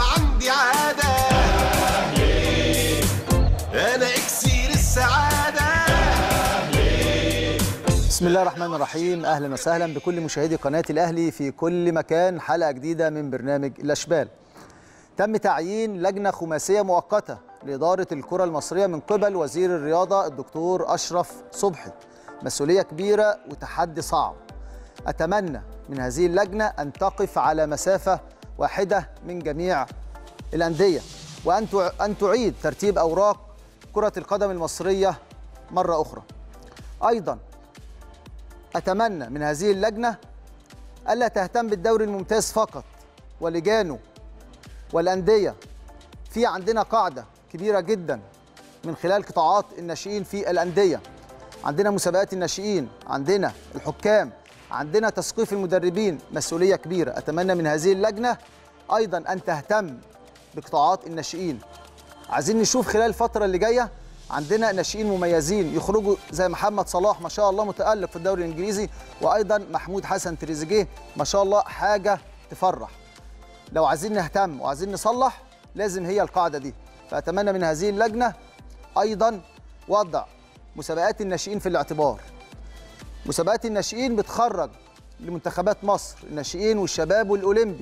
عندي عادة أنا إكسير السعادة بسم الله الرحمن الرحيم اهلا وسهلا بكل مشاهدي قناه الاهلي في كل مكان حلقه جديده من برنامج الاشبال تم تعيين لجنه خماسيه مؤقته لاداره الكره المصريه من قبل وزير الرياضه الدكتور اشرف صبحي مسؤوليه كبيره وتحدي صعب اتمنى من هذه اللجنه ان تقف على مسافه واحده من جميع الانديه وان تع- ان تعيد ترتيب اوراق كره القدم المصريه مره اخرى ايضا أتمنى من هذه اللجنة ألا تهتم بالدوري الممتاز فقط ولجانه والأندية في عندنا قاعدة كبيرة جدا من خلال قطاعات الناشئين في الأندية عندنا مسابقات الناشئين عندنا الحكام عندنا تثقيف المدربين مسؤولية كبيرة أتمنى من هذه اللجنة أيضا أن تهتم بقطاعات الناشئين عايزين نشوف خلال الفترة اللي جاية عندنا ناشئين مميزين يخرجوا زي محمد صلاح ما شاء الله متألق في الدوري الإنجليزي وأيضا محمود حسن تريزيجيه ما شاء الله حاجة تفرح لو عايزين نهتم وعايزين نصلح لازم هي القاعدة دي فأتمنى من هذه اللجنة أيضا وضع مسابقات الناشئين في الاعتبار مسابقات الناشئين بتخرج لمنتخبات مصر الناشئين والشباب والأولمبي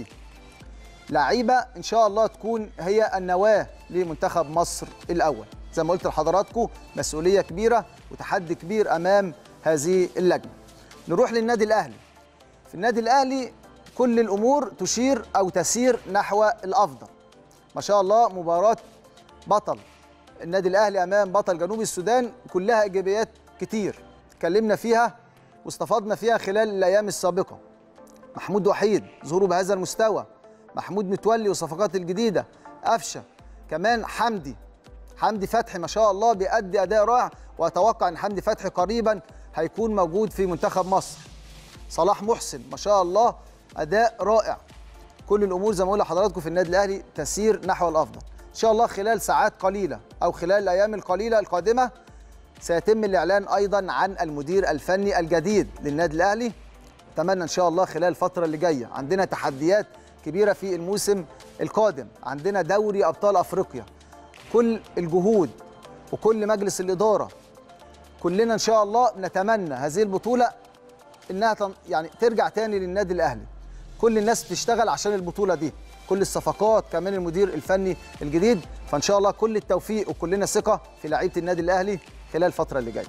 لعيبه ان شاء الله تكون هي النواه لمنتخب مصر الاول زي ما قلت لحضراتكم مسؤوليه كبيره وتحدي كبير امام هذه اللجنه نروح للنادي الاهلي في النادي الاهلي كل الامور تشير او تسير نحو الافضل ما شاء الله مباراه بطل النادي الاهلي امام بطل جنوب السودان كلها ايجابيات كتير اتكلمنا فيها واستفدنا فيها خلال الايام السابقه محمود وحيد ظهوره بهذا المستوى محمود متولي والصفقات الجديده قفشه كمان حمدي حمدي فتحي ما شاء الله بيأدي اداء رائع واتوقع ان حمدي فتحي قريبا هيكون موجود في منتخب مصر صلاح محسن ما شاء الله اداء رائع كل الامور زي ما بقول لحضراتكم في النادي الاهلي تسير نحو الافضل ان شاء الله خلال ساعات قليله او خلال الايام القليله القادمه سيتم الاعلان ايضا عن المدير الفني الجديد للنادي الاهلي اتمنى ان شاء الله خلال الفتره اللي جايه عندنا تحديات كبيره في الموسم القادم عندنا دوري ابطال افريقيا كل الجهود وكل مجلس الاداره كلنا ان شاء الله نتمنى هذه البطوله انها تن- يعني ترجع تاني للنادي الاهلي كل الناس بتشتغل عشان البطوله دي كل الصفقات كمان المدير الفني الجديد فان شاء الله كل التوفيق وكلنا ثقه في لعيبه النادي الاهلي خلال الفتره اللي جايه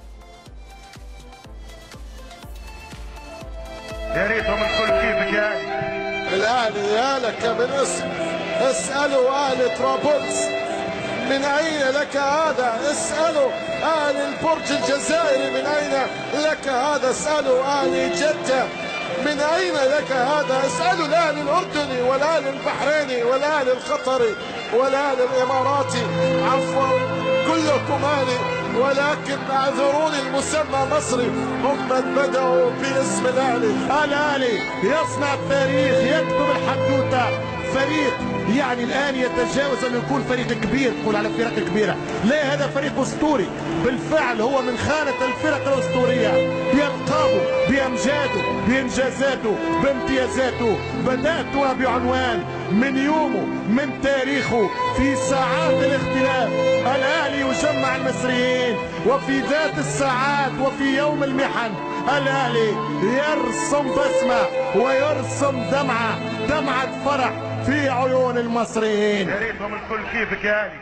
يا ريتهم الكل كيفك يا أهلي. الأهلي يا لك من اسم اسألوا أهل طرابلس من أين لك هذا اسألوا أهل البرج الجزائري من أين لك هذا اسألوا أهل جدة من أين لك هذا اسألوا الأهل الأردني والأهل البحريني والأهل القطري والأهل الإماراتي عفوا كلكم أهلي ولكن اعذروني المسمى مصري هم من بدأوا باسم الأهلي الاهلي يصنع التاريخ يكتب الحدوته فريق يعني الان يتجاوز ان يكون فريق كبير تقول على فرق كبيره لا هذا فريق اسطوري بالفعل هو من خانه الفرق الاسطوريه بألقابه بامجاده بانجازاته بامتيازاته بداتها بعنوان من يومه من تاريخه في ساعات الاختلاف الاهلي يجمع المصريين وفي ذات الساعات وفي يوم المحن الاهلي يرسم بسمه ويرسم دمعه دمعه فرح في عيون المصريين يا ريتهم الكل كيفك يا أهلي.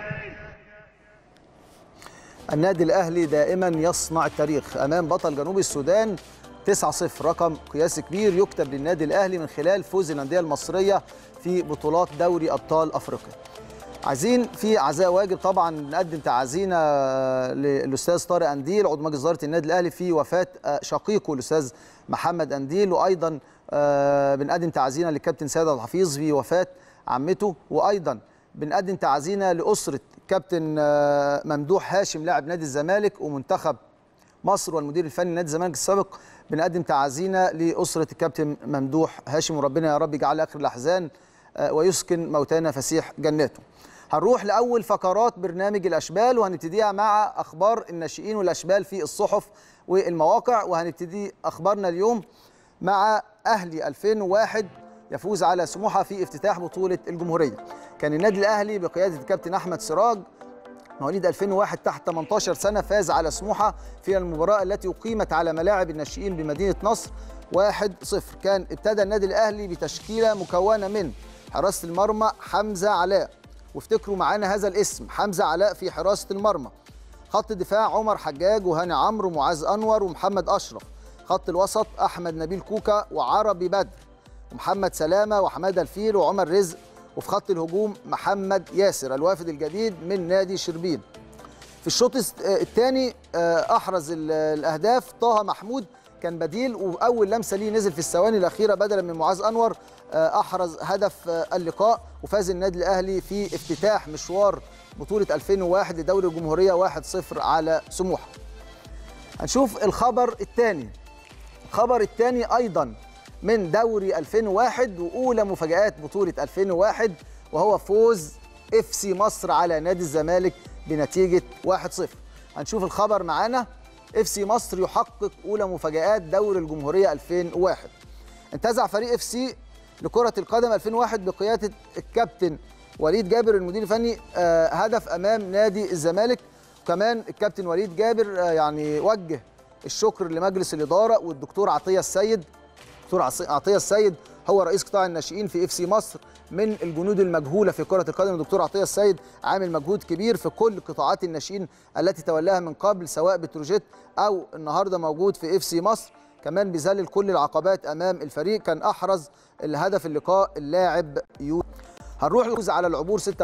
النادي الاهلي دائما يصنع التاريخ امام بطل جنوب السودان 9-0 رقم قياسي كبير يكتب للنادي الاهلي من خلال فوز الانديه المصريه في بطولات دوري ابطال افريقيا. عايزين في عزاء واجب طبعا نقدم تعازينا للاستاذ طارق انديل عضو مجلس اداره النادي الاهلي في وفاه شقيقه الاستاذ محمد انديل وايضا آه، بنقدم تعازينا للكابتن سيد عبد الحفيظ في وفاه عمته وايضا بنقدم تعازينا لاسره كابتن آه، ممدوح هاشم لاعب نادي الزمالك ومنتخب مصر والمدير الفني لنادي الزمالك السابق بنقدم تعازينا لاسره الكابتن ممدوح هاشم وربنا يا رب يجعل اخر الاحزان آه، ويسكن موتانا فسيح جناته. هنروح لاول فقرات برنامج الاشبال وهنبتديها مع اخبار الناشئين والاشبال في الصحف والمواقع وهنبتدي اخبارنا اليوم مع اهلي 2001 يفوز على سموحه في افتتاح بطوله الجمهوريه كان النادي الاهلي بقياده الكابتن احمد سراج مواليد 2001 تحت 18 سنه فاز على سموحه في المباراه التي اقيمت على ملاعب الناشئين بمدينه نصر 1-0 كان ابتدى النادي الاهلي بتشكيله مكونه من حراسه المرمى حمزه علاء وافتكروا معانا هذا الاسم حمزه علاء في حراسه المرمى خط الدفاع عمر حجاج وهاني عمرو ومعاذ انور ومحمد اشرف خط الوسط احمد نبيل كوكا وعربي بدر ومحمد سلامه وحماده الفيل وعمر رزق وفي خط الهجوم محمد ياسر الوافد الجديد من نادي شربين في الشوط الثاني احرز ال- الاهداف طه محمود كان بديل واول لمسه ليه نزل في الثواني الاخيره بدلا من معاذ انور آه، احرز هدف آه، اللقاء وفاز النادي الاهلي في افتتاح مشوار بطوله 2001 لدوري الجمهوريه 1-0 على سموحه هنشوف الخبر الثاني الخبر الثاني ايضا من دوري 2001 واولى مفاجات بطوله 2001 وهو فوز اف سي مصر على نادي الزمالك بنتيجه 1-0 هنشوف الخبر معانا اف سي مصر يحقق اولى مفاجات دوري الجمهوريه 2001 انتزع فريق اف سي لكره القدم 2001 بقياده الكابتن وليد جابر المدير الفني آه، هدف امام نادي الزمالك وكمان الكابتن وليد جابر آه، يعني وجه الشكر لمجلس الاداره والدكتور عطيه السيد دكتور عصي- عطيه السيد هو رئيس قطاع الناشئين في اف سي مصر من الجنود المجهوله في كره القدم الدكتور عطيه السيد عامل مجهود كبير في كل قطاعات الناشئين التي تولاها من قبل سواء بتروجيت او النهارده موجود في اف سي مصر كمان بيذلل كل العقبات امام الفريق كان احرز الهدف اللقاء اللاعب يو هنروح نفوز على العبور 6-1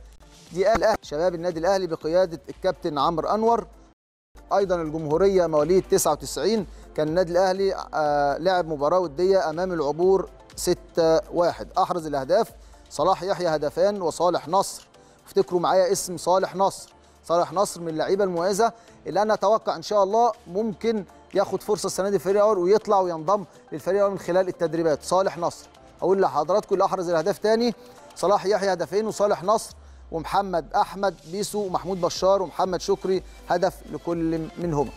دي الاهلي شباب النادي الاهلي بقياده الكابتن عمرو انور ايضا الجمهوريه مواليد 99 كان النادي الاهلي آه لعب مباراه وديه امام العبور 6-1 احرز الاهداف صلاح يحيى هدفان وصالح نصر افتكروا معايا اسم صالح نصر صالح نصر من اللعيبه المميزه اللي انا اتوقع ان شاء الله ممكن ياخد فرصه السنه دي في الفريق الاول ويطلع وينضم للفريق الاول من خلال التدريبات صالح نصر اقول لحضراتكم اللي احرز الاهداف تاني صلاح يحيى هدفين وصالح نصر ومحمد احمد بيسو ومحمود بشار ومحمد شكري هدف لكل منهما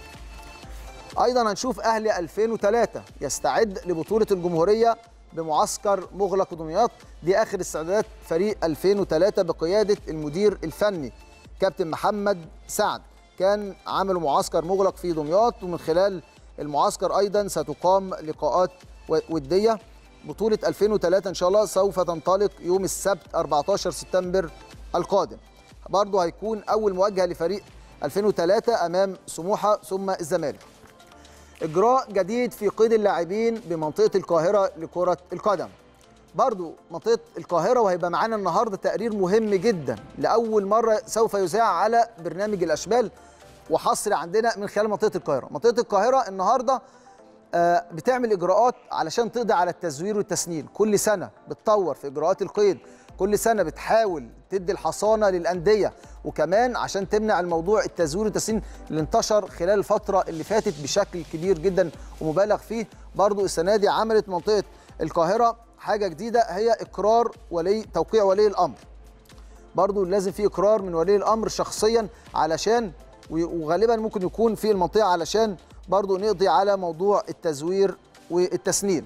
ايضا هنشوف اهلي 2003 يستعد لبطوله الجمهوريه بمعسكر مغلق دمياط دي اخر استعدادات فريق 2003 بقياده المدير الفني كابتن محمد سعد كان عملوا معسكر مغلق في دمياط ومن خلال المعسكر ايضا ستقام لقاءات وديه بطوله 2003 ان شاء الله سوف تنطلق يوم السبت 14 سبتمبر القادم برضه هيكون اول مواجهه لفريق 2003 امام سموحه ثم الزمالك اجراء جديد في قيد اللاعبين بمنطقه القاهره لكره القدم برضو منطقه القاهره وهيبقى معانا النهارده تقرير مهم جدا لاول مره سوف يذاع على برنامج الاشبال وحصري عندنا من خلال منطقه القاهره منطقه القاهره النهارده آه، بتعمل اجراءات علشان تقضي على التزوير والتسنين كل سنه بتطور في اجراءات القيد كل سنه بتحاول تدي الحصانه للانديه وكمان عشان تمنع الموضوع التزوير والتسنين اللي انتشر خلال الفتره اللي فاتت بشكل كبير جدا ومبالغ فيه برضو السنه دي عملت منطقه القاهره حاجه جديده هي اقرار ولي توقيع ولي الامر برضو لازم في اقرار من ولي الامر شخصيا علشان وغالبا ممكن يكون في المنطقه علشان برضو نقضي على موضوع التزوير والتسنين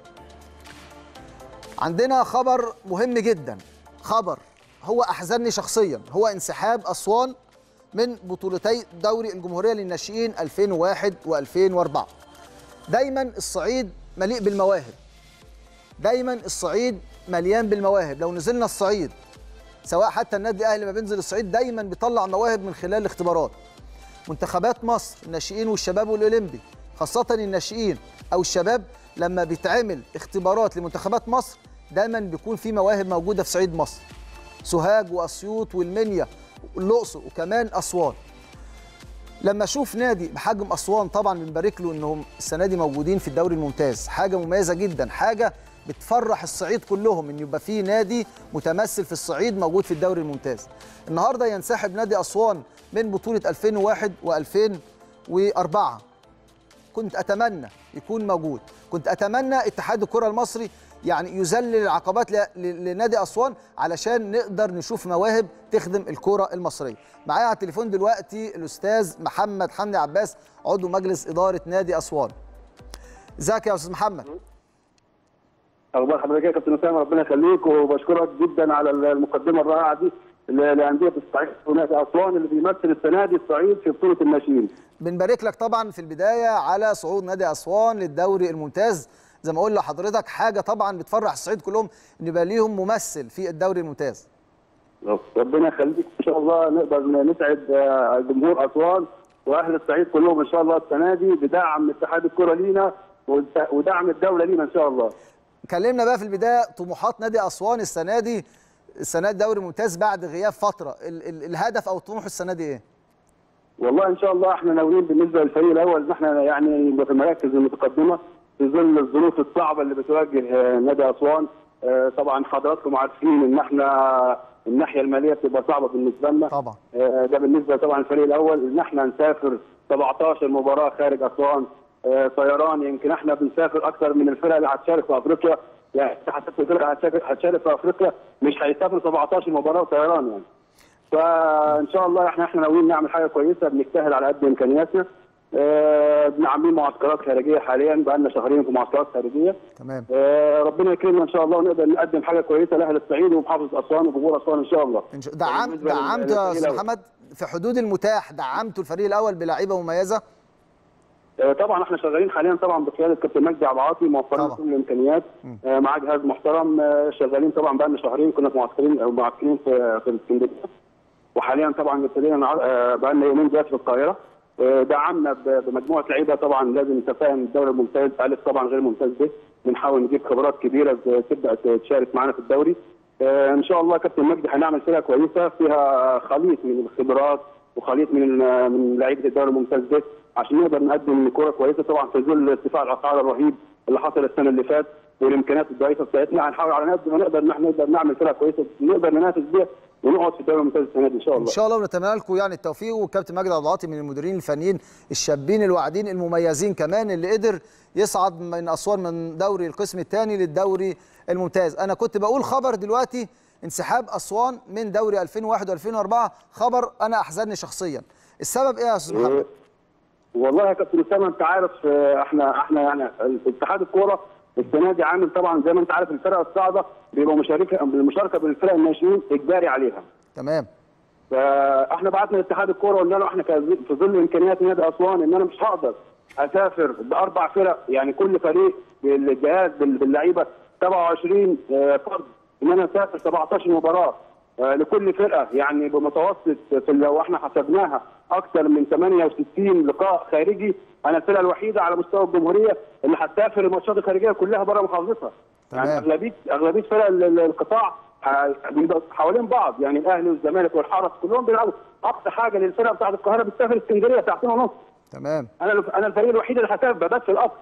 عندنا خبر مهم جدا خبر هو احزنني شخصيا هو انسحاب اسوان من بطولتي دوري الجمهوريه للناشئين 2001 و2004 دايما الصعيد مليء بالمواهب دايما الصعيد مليان بالمواهب لو نزلنا الصعيد سواء حتى النادي الاهلي لما بينزل الصعيد دايما بيطلع مواهب من خلال الاختبارات منتخبات مصر الناشئين والشباب والاولمبي خاصه الناشئين او الشباب لما بيتعمل اختبارات لمنتخبات مصر دايما بيكون في مواهب موجوده في صعيد مصر سوهاج واسيوط والمنيا والاقصر وكمان اسوان لما اشوف نادي بحجم اسوان طبعا بنبارك له انهم السنه دي موجودين في الدوري الممتاز حاجه مميزه جدا حاجه بتفرح الصعيد كلهم ان يبقى في نادي متمثل في الصعيد موجود في الدوري الممتاز النهارده ينسحب نادي اسوان من بطوله 2001 و2004 كنت اتمنى يكون موجود كنت اتمنى اتحاد الكره المصري يعني يذلل العقبات ل- ل- لنادي اسوان علشان نقدر نشوف مواهب تخدم الكره المصريه معايا على التليفون دلوقتي الاستاذ محمد حمدي عباس عضو مجلس اداره نادي اسوان ازيك يا استاذ محمد اخبار حضرتك إيه يا كابتن اسامه ربنا يخليك وبشكرك جدا على المقدمه الرائعه دي ل- لانديه الصعيد ونادي اسوان اللي بيمثل السنه دي الصعيد في بطوله الناشئين. بنبارك لك طبعا في البدايه على صعود نادي اسوان للدوري الممتاز زي ما اقول لحضرتك حاجه طبعا بتفرح الصعيد كلهم ان يبقى ليهم ممثل في الدوري الممتاز ربنا يخليك ان شاء الله نقدر نسعد آه، جمهور اسوان واهل الصعيد كلهم ان شاء الله السنه دي بدعم اتحاد الكره لينا ود- ودعم الدوله لينا ان شاء الله. كلمنا بقى في البدايه طموحات نادي اسوان السنه دي السنه دي دوري ممتاز بعد غياب فتره ال ال الهدف او طموح السنه دي ايه والله ان شاء الله احنا ناويين بالنسبه للفريق الاول ان احنا يعني نبقى في المراكز المتقدمه في ظل الظروف الصعبه اللي بتواجه آه، نادي اسوان آه، طبعا حضراتكم عارفين ان احنا الناحيه الماليه بتبقى صعبه بالنسبه لنا طبعا. آه، ده بالنسبه طبعا للفريق الاول ان احنا نسافر 17 مباراه خارج اسوان آه، طيران يمكن احنا بنسافر اكثر من الفرق اللي هتشارك في افريقيا يعني حتى الفرق اللي هتشارك هتشارك في افريقيا مش هيسافروا 17 مباراه طيران يعني فان شاء الله احنا احنا ناويين نعمل حاجه كويسه بنجتهد على قد امكانياتنا آه، عاملين معسكرات خارجيه حاليا بقى لنا شهرين في معسكرات خارجيه تمام آه، ربنا يكرمنا ان شاء الله ونقدر نقدم حاجه كويسه لاهل الصعيد ومحافظه اسوان وجمهور اسوان ان شاء الله إن شاء- دعم بالنسبة دعمت للفريق يا استاذ الأول. محمد في حدود المتاح دعمتوا الفريق الاول بلعيبه مميزه آه، طبعا احنا شغالين حاليا طبعا بقياده كابتن مجدي عبد العاطي موفرين طبعا. كل الامكانيات آه، مع جهاز محترم آه، شغالين طبعا بقى لنا شهرين كنا في معسكرين او معسكرين في في الاسكندريه وحاليا طبعا ابتدينا نع- آه، بقى لنا يومين دلوقتي في القاهره آه، دعمنا ب- بمجموعه لعيبه طبعا لازم تفاهم الدوري الممتاز الف طبعا غير ممتاز به بنحاول نجيب خبرات كبيره ت- تبدا تشارك معانا في الدوري آه، ان شاء الله كابتن مجدي هنعمل فرقه كويسه فيها خليط من الخبرات وخليط من ال- من لعيبه الدوري الممتاز به عشان نقدر نقدم كوره كويسه طبعا في ظل ارتفاع الاسعار الرهيب اللي حصل السنه اللي فات والامكانيات الضعيفه بتاعتنا هنحاول على قد ما نقدر ان احنا نقدر نعمل فرقه كويسه نقدر ننافس بيها ونقعد في الدوري الممتاز السنه دي ان شاء ان الله شاء الله ونتمنى لكم يعني التوفيق والكابتن مجدي عبد العاطي من المديرين الفنيين الشابين الواعدين المميزين كمان اللي قدر يصعد من اسوان من دوري القسم الثاني للدوري الممتاز انا كنت بقول خبر دلوقتي انسحاب اسوان من دوري 2001 و2004 خبر انا احزنني شخصيا السبب ايه يا استاذ محمد والله يا كابتن اسامه انت عارف آه، احنا احنا يعني اتحاد الكوره السنه دي عامل طبعا زي ما انت عارف الفرق الصاعده بيبقوا مشاركه المشاركه بالفرق الناشئين اجباري عليها تمام فاحنا بعتنا لاتحاد الكوره وقلنا له احنا كز- في ظل امكانيات نادي اسوان ان انا مش هقدر اسافر باربع فرق يعني كل فريق بالجهاز بال- باللعيبه 27 آه، فرد ان انا اسافر 17 مباراه آه، لكل فرقه يعني بمتوسط في لو احنا حسبناها اكثر من 68 لقاء خارجي انا الفرقه الوحيده على مستوى الجمهوريه اللي هتسافر الماتشات الخارجيه كلها بره محافظتها يعني تمام. اغلبيه اغلبيه فرق ال- ال- القطاع ح- بيبقوا حوالين بعض يعني الاهلي والزمالك والحرس كلهم بيلعبوا اقصى حاجه للفرقه بتاعت القاهره بتسافر اسكندريه ساعتين ونص تمام انا انا الفريق الوحيد اللي هسافر بس القصر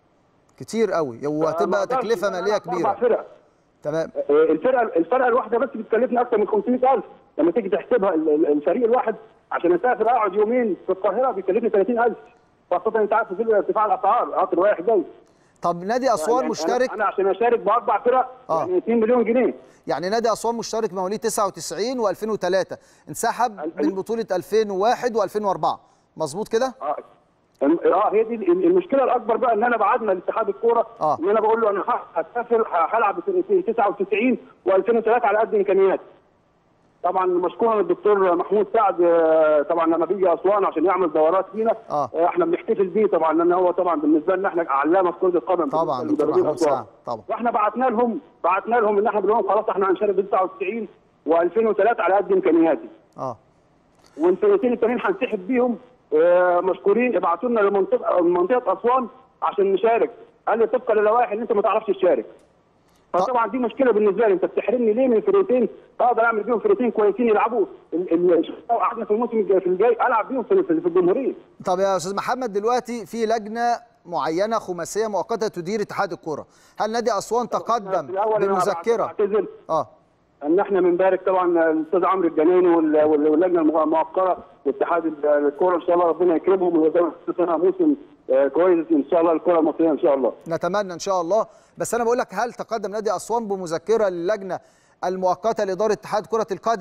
كتير قوي ما وهتبقى أقدرش تكلفه إن أنا ماليه ألعب أربع كبيره فرق تمام آه، الفرقه الفرقه الواحده بس بتكلفني اكثر من 500000 لما تيجي تحسبها ال- ال- الفريق الواحد عشان اسافر اقعد يومين في القاهره بيكلفني 30000 خاصه انت عارف في ظل ارتفاع الاسعار قطر رايح جاي طب نادي اسوان يعني مشترك انا, أنا عشان اشارك باربع فرق آه. يعني 2 مليون جنيه يعني نادي اسوان مشترك مواليد 99 و2003 انسحب من بطوله 2001 و2004 مظبوط كده اه اه هي دي ال- المشكله الاكبر بقى ان انا بعدنا لاتحاد الكوره آه. ان انا بقول له انا ه- هسافر ه- هلعب في 99 و2003 على قد امكانياتي طبعا مشكورا الدكتور محمود سعد آه، طبعا لما بيجي اسوان عشان يعمل دورات لينا آه. آه، احنا بنحتفل بيه طبعا لان هو طبعا بالنسبه لنا احنا علامه في كره القدم طبعا بالنسبة دكتور لمدربين محمود أسوان. سعد طبعا واحنا بعتنا لهم بعتنا لهم ان احنا بنقول لهم خلاص احنا هنشارك ب 99 و2003 على قد امكانياتي اه والفرقتين التانيين هنسحب بيهم آه، مشكورين ابعتوا لنا لمنطقه منطقه اسوان عشان نشارك قال لي طبقا للوائح اللي انت ما تعرفش تشارك فطبعا دي مشكله بالنسبه لي انت بتحرمني ليه من فرقتين اقدر اعمل بيهم فرقتين كويسين يلعبوا ال- ال- لو قعدنا في الموسم الجاي في الجاي العب بيهم في في- في الجمهوريه طب يا استاذ محمد دلوقتي في لجنه معينه خماسيه مؤقته تدير اتحاد الكره هل نادي اسوان تقدم في الأول أنا بمذكره بعتذر اه ان احنا بنبارك طبعا الاستاذ عمرو الجناني وال- وال- واللجنه المغ- الموقره واتحاد ال- الكوره ان شاء الله ربنا يكرمهم ويقدموا سنه موسم آه، كويس ان شاء الله الكره المصريه ان شاء الله نتمنى ان شاء الله بس انا بقول لك هل تقدم نادي اسوان بمذكره للجنه المؤقته لاداره اتحاد كره القدم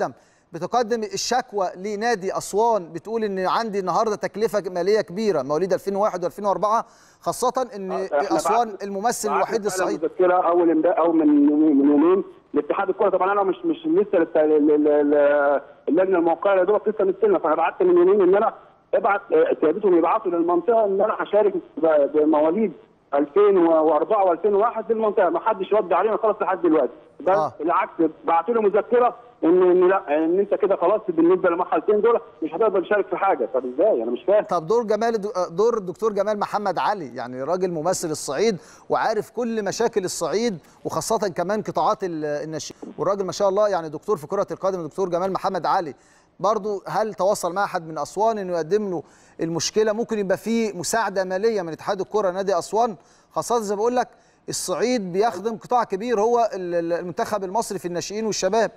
بتقدم الشكوى لنادي اسوان بتقول ان عندي النهارده تكلفه ماليه كبيره مواليد 2001 و2004 خاصه ان إحنا اسوان بعت- الممثل بعت الوحيد فعلا للصعيد مذكره اول امبارح او من من يومين لاتحاد الكره طبعا انا مش مش لسه للت- ل- ل- ل- اللجنه الموقعه يا دوبك لسه مستلمه فانا بعت من يومين ان انا ابعت آه، سيادتهم يبعتوا للمنطقه ان انا هشارك ب- بمواليد 2004 و2001 للمنطقه ما حدش رد علينا خالص لحد دلوقتي بس آه. بالعكس بعتوا لي مذكره ان ان لا ان انت كده خلاص بالنسبه للمرحلتين دول مش هتقدر تشارك في حاجه طب ازاي انا مش فاهم طب دور جمال دور الدكتور جمال محمد علي يعني راجل ممثل الصعيد وعارف كل مشاكل الصعيد وخاصة كمان قطاعات ال- الناشئين والراجل ما شاء الله يعني دكتور في كرة القدم الدكتور جمال محمد علي برضو هل تواصل مع أحد من أسوان إنه يقدم له المشكلة ممكن يبقى فيه مساعدة مالية من اتحاد الكرة نادي أسوان خاصة زي ما بقول لك الصعيد بيخدم قطاع كبير هو ال- ال- المنتخب المصري في الناشئين والشباب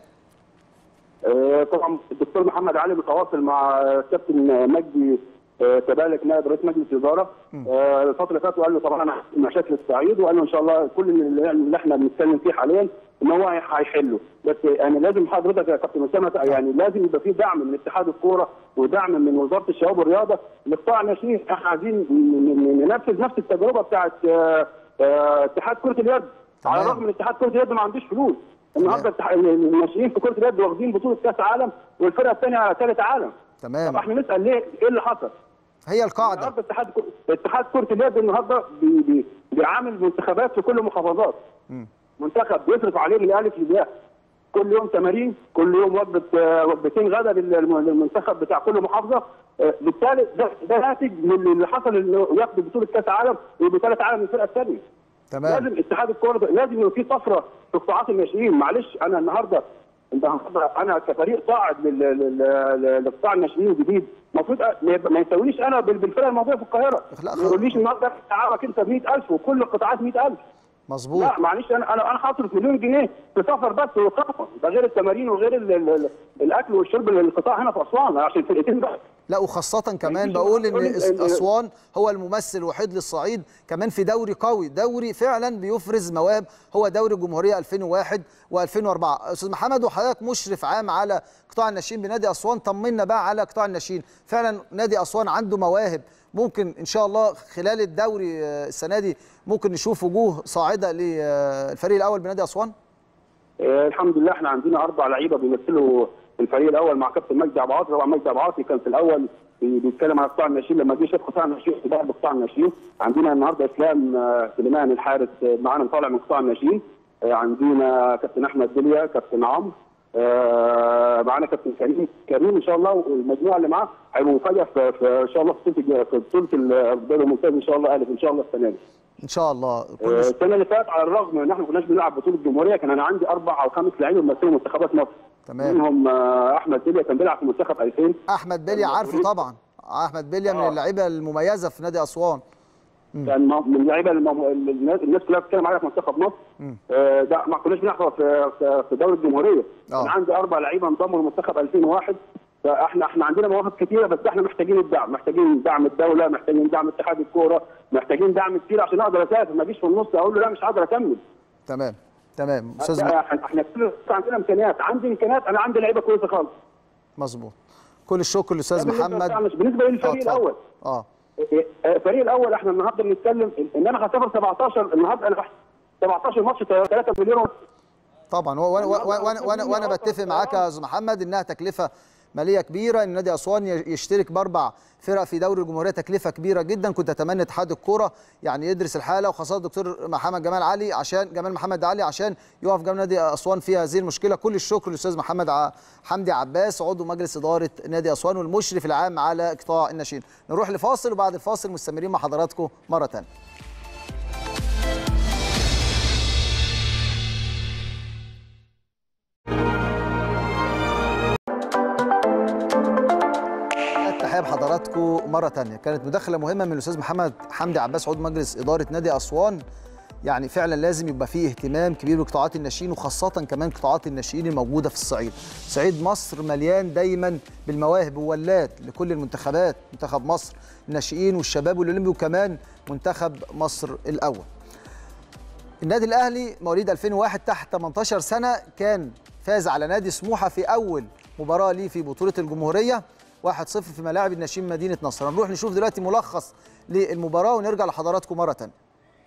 آه، طبعا الدكتور محمد علي متواصل مع كابتن مجدي آه، تبالك نائب رئيس مجلس الاداره آه، الفتره اللي فاتت وقال له طبعا انا مشاكل الصعيد وقال له ان شاء الله كل اللي اللي احنا بنتكلم فيه حاليا ان هو هي- هيحله بس يعني لازم حضرتك يا كابتن اسامه يعني لازم يبقى في دعم من اتحاد الكوره ودعم من وزاره الشباب والرياضه لقطاع الناشئين احنا عايزين ن- ن- ننفذ نفس التجربه بتاعت آه، آه، اتحاد كره اليد تمام. على الرغم ان اتحاد كره اليد ما عندوش فلوس النهارده التح- الناشئين في كره اليد واخدين بطوله كاس عالم والفرقه الثانيه على ثالث عالم طب تمام احنا نسال ليه ايه اللي حصل؟ هي القاعدة النهارده اتحاد كرة- اتحاد كره اليد النهارده بي بي بيعامل منتخبات في كل المحافظات منتخب بيصرف عليه من الالف للياء كل يوم تمارين كل يوم وجبه آه، وجبتين غدا للم- للمنتخب بتاع كل محافظه آه، بالتالي ده, ده ناتج من اللي حصل انه ياخد بطوله كاس عالم ويبقى ثالث عالم من الفرقه الثانيه تمام لازم اتحاد الكوره ده- لازم يبقى في طفره في قطاعات الناشئين معلش انا النهارده انت النهارده انا كفريق صاعد لل- لل- لل- لقطاع الناشئين الجديد المفروض أ- ما يبقى- ما يساوينيش انا بال- بالفرقه الموجوده في القاهره لا، ما يقوليش النهارده تعبك انت ب 100000 وكل القطاعات 100000 مظبوط لا معلش انا انا انا حاطط مليون جنيه في سفر بس وإقامة ده غير التمارين وغير ال- ال- ال- الاكل والشرب للقطاع هنا في اسوان عشان الفرقتين بس لا وخاصة كمان يجيش بقول ان يقول لي- أس- اسوان هو الممثل الوحيد للصعيد كمان في دوري قوي دوري فعلا بيفرز مواهب هو دوري الجمهورية 2001 و2004 استاذ محمد وحضرتك مشرف عام على قطاع الناشئين بنادي اسوان طمنا بقى على قطاع الناشئين فعلا نادي اسوان عنده مواهب ممكن ان شاء الله خلال الدوري آه، السنة دي ممكن نشوف وجوه صاعدة للفريق الاول بنادي اسوان آه، الحمد لله احنا عندنا اربع لعيبه بيمثلوا الفريق الاول مع كابتن مجدي عبد العاطي طبعا مجدي عبد العاطي كان في الاول بي- بيتكلم على قطاع الناشئين لما جه شاف قطاع الناشئين في بعض قطاع الناشئين عندنا النهارده اسلام آه، سليمان الحارس آه، معانا طالع من قطاع الناشئين آه، عندنا كابتن احمد دليا كابتن عمرو آه، معانا كابتن كريم كريم ان شاء الله والمجموعه اللي معاه هيبقوا مفاجاه في, في ان شاء الله في بطوله الج- في بطوله الدوري الممتاز ان شاء الله الف ان شاء الله السنه دي ان شاء الله كل آه، السنه اللي فاتت على الرغم ان احنا ما كناش بنلعب بطوله الجمهوريه كان انا عندي اربع او خمس لعيبه بيمثلوا منتخبات مصر تمام. منهم آه، احمد دليا كان بيلعب في منتخب 2000 احمد بليا عارفه طبعا احمد بليا من آه. اللعيبه المميزه في نادي اسوان كان م- من اللعيبه المم- اللي الناس الناس كلها بتتكلم عليها في منتخب مصر آه، ده ما كناش بنحضر في في- في دوري الجمهوريه آه. كان عندي اربع لعيبه انضموا لمنتخب 2001 فاحنا احنا عندنا مواهب كثيره بس احنا محتاجين الدعم محتاجين دعم الدوله محتاجين دعم اتحاد الكوره محتاجين دعم كتير عشان اقدر اسافر ما اجيش في النص اقول له لا مش هقدر اكمل تمام تمام استاذ احنا احنا كل عندنا امكانيات عندي امكانيات انا عندي لعيبه كويسه خالص مظبوط كل الشكر للاستاذ بالنسبة محمد بتاع- مش بالنسبه آه، للفريق اتفضل. الاول اه الفريق الاول احنا النهارده بنتكلم ان انا هسافر 17 النهارده انا 17 ماتش 3 مليون طبعا و- وانا وانا وانا وانا, وأنا بتفق معاك يا استاذ محمد انها تكلفه ماليه كبيره ان نادي اسوان ي- يشترك باربع فرق في دوري الجمهوريه تكلفه كبيره جدا كنت اتمنى اتحاد الكوره يعني يدرس الحاله وخاصه الدكتور محمد جمال علي عشان جمال محمد علي عشان يقف جنب نادي اسوان في هذه المشكله كل الشكر للاستاذ محمد ع- حمدي عباس عضو مجلس اداره نادي اسوان والمشرف العام على قطاع الناشئين نروح لفاصل وبعد الفاصل مستمرين مع حضراتكم مره ثانيه التحيه بحضراتكم مره تانية كانت مداخله مهمه من الاستاذ محمد حمدي عباس عضو مجلس اداره نادي اسوان يعني فعلا لازم يبقى فيه اهتمام كبير بقطاعات الناشئين وخاصه كمان قطاعات الناشئين الموجوده في الصعيد صعيد مصر مليان دايما بالمواهب وولات لكل المنتخبات منتخب مصر الناشئين والشباب والاولمبي وكمان منتخب مصر الاول النادي الاهلي مواليد 2001 تحت 18 سنه كان فاز على نادي سموحه في اول مباراه ليه في بطوله الجمهوريه 1-0 في ملاعب النشيم مدينه نصر هنروح نشوف دلوقتي ملخص للمباراه ونرجع لحضراتكم مره ثانيه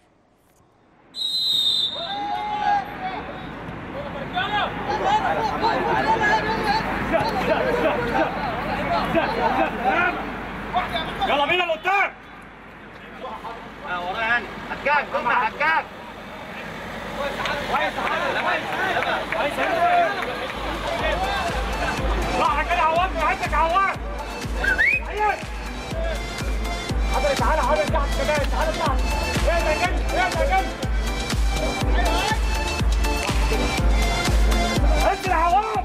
يلا بينا لقدام صح كده عوض عندك عوض عيال حضرتك تعالى حضرتك تحت كمان تعالى تحت ايه ده جنب ايه ده جنب انزل يا عوض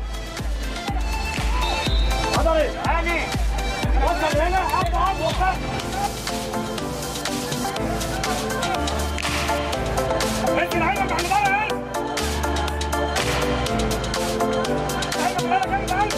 حضرتك هاني وصل هنا حط حط وصل انزل عينك على بره يا عينك على جنب عينك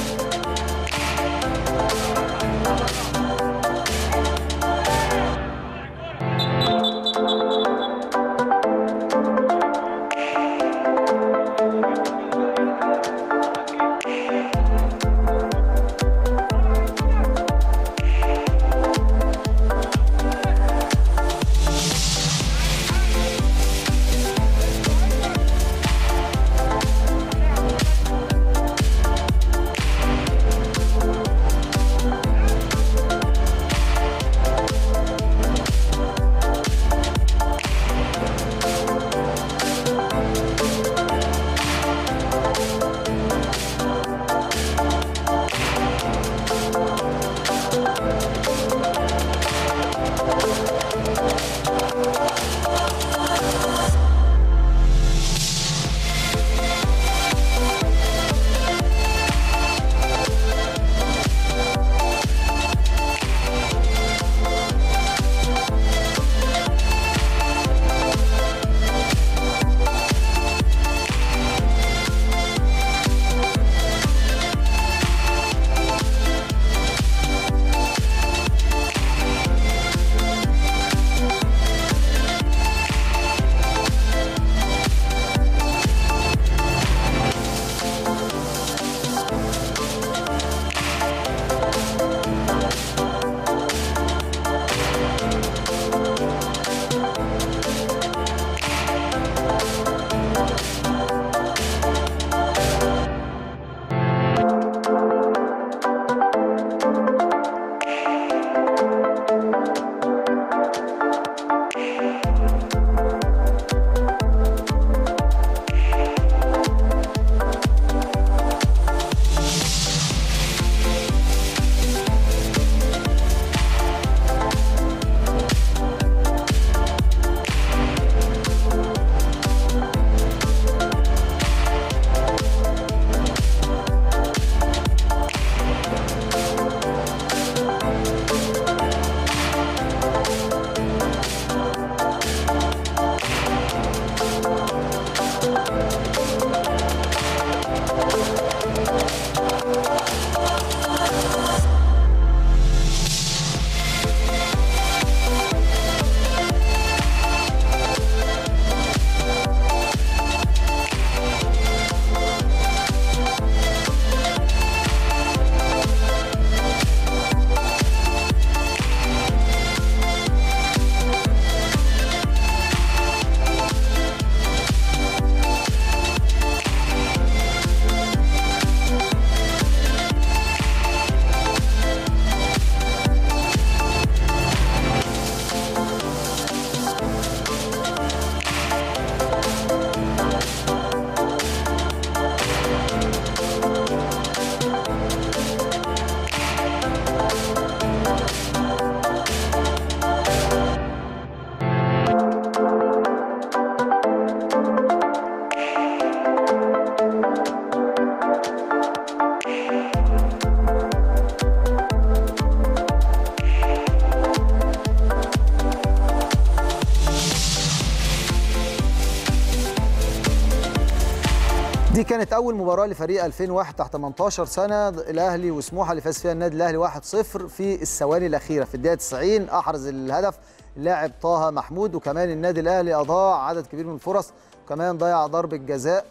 دي كانت اول مباراه لفريق 2001 تحت 18 سنه الاهلي وسموحه اللي فاز فيها النادي الاهلي 1-0 في الثواني الاخيره في الدقيقه 90 احرز الهدف اللاعب طه محمود وكمان النادي الاهلي اضاع عدد كبير من الفرص وكمان ضيع ضربه جزاء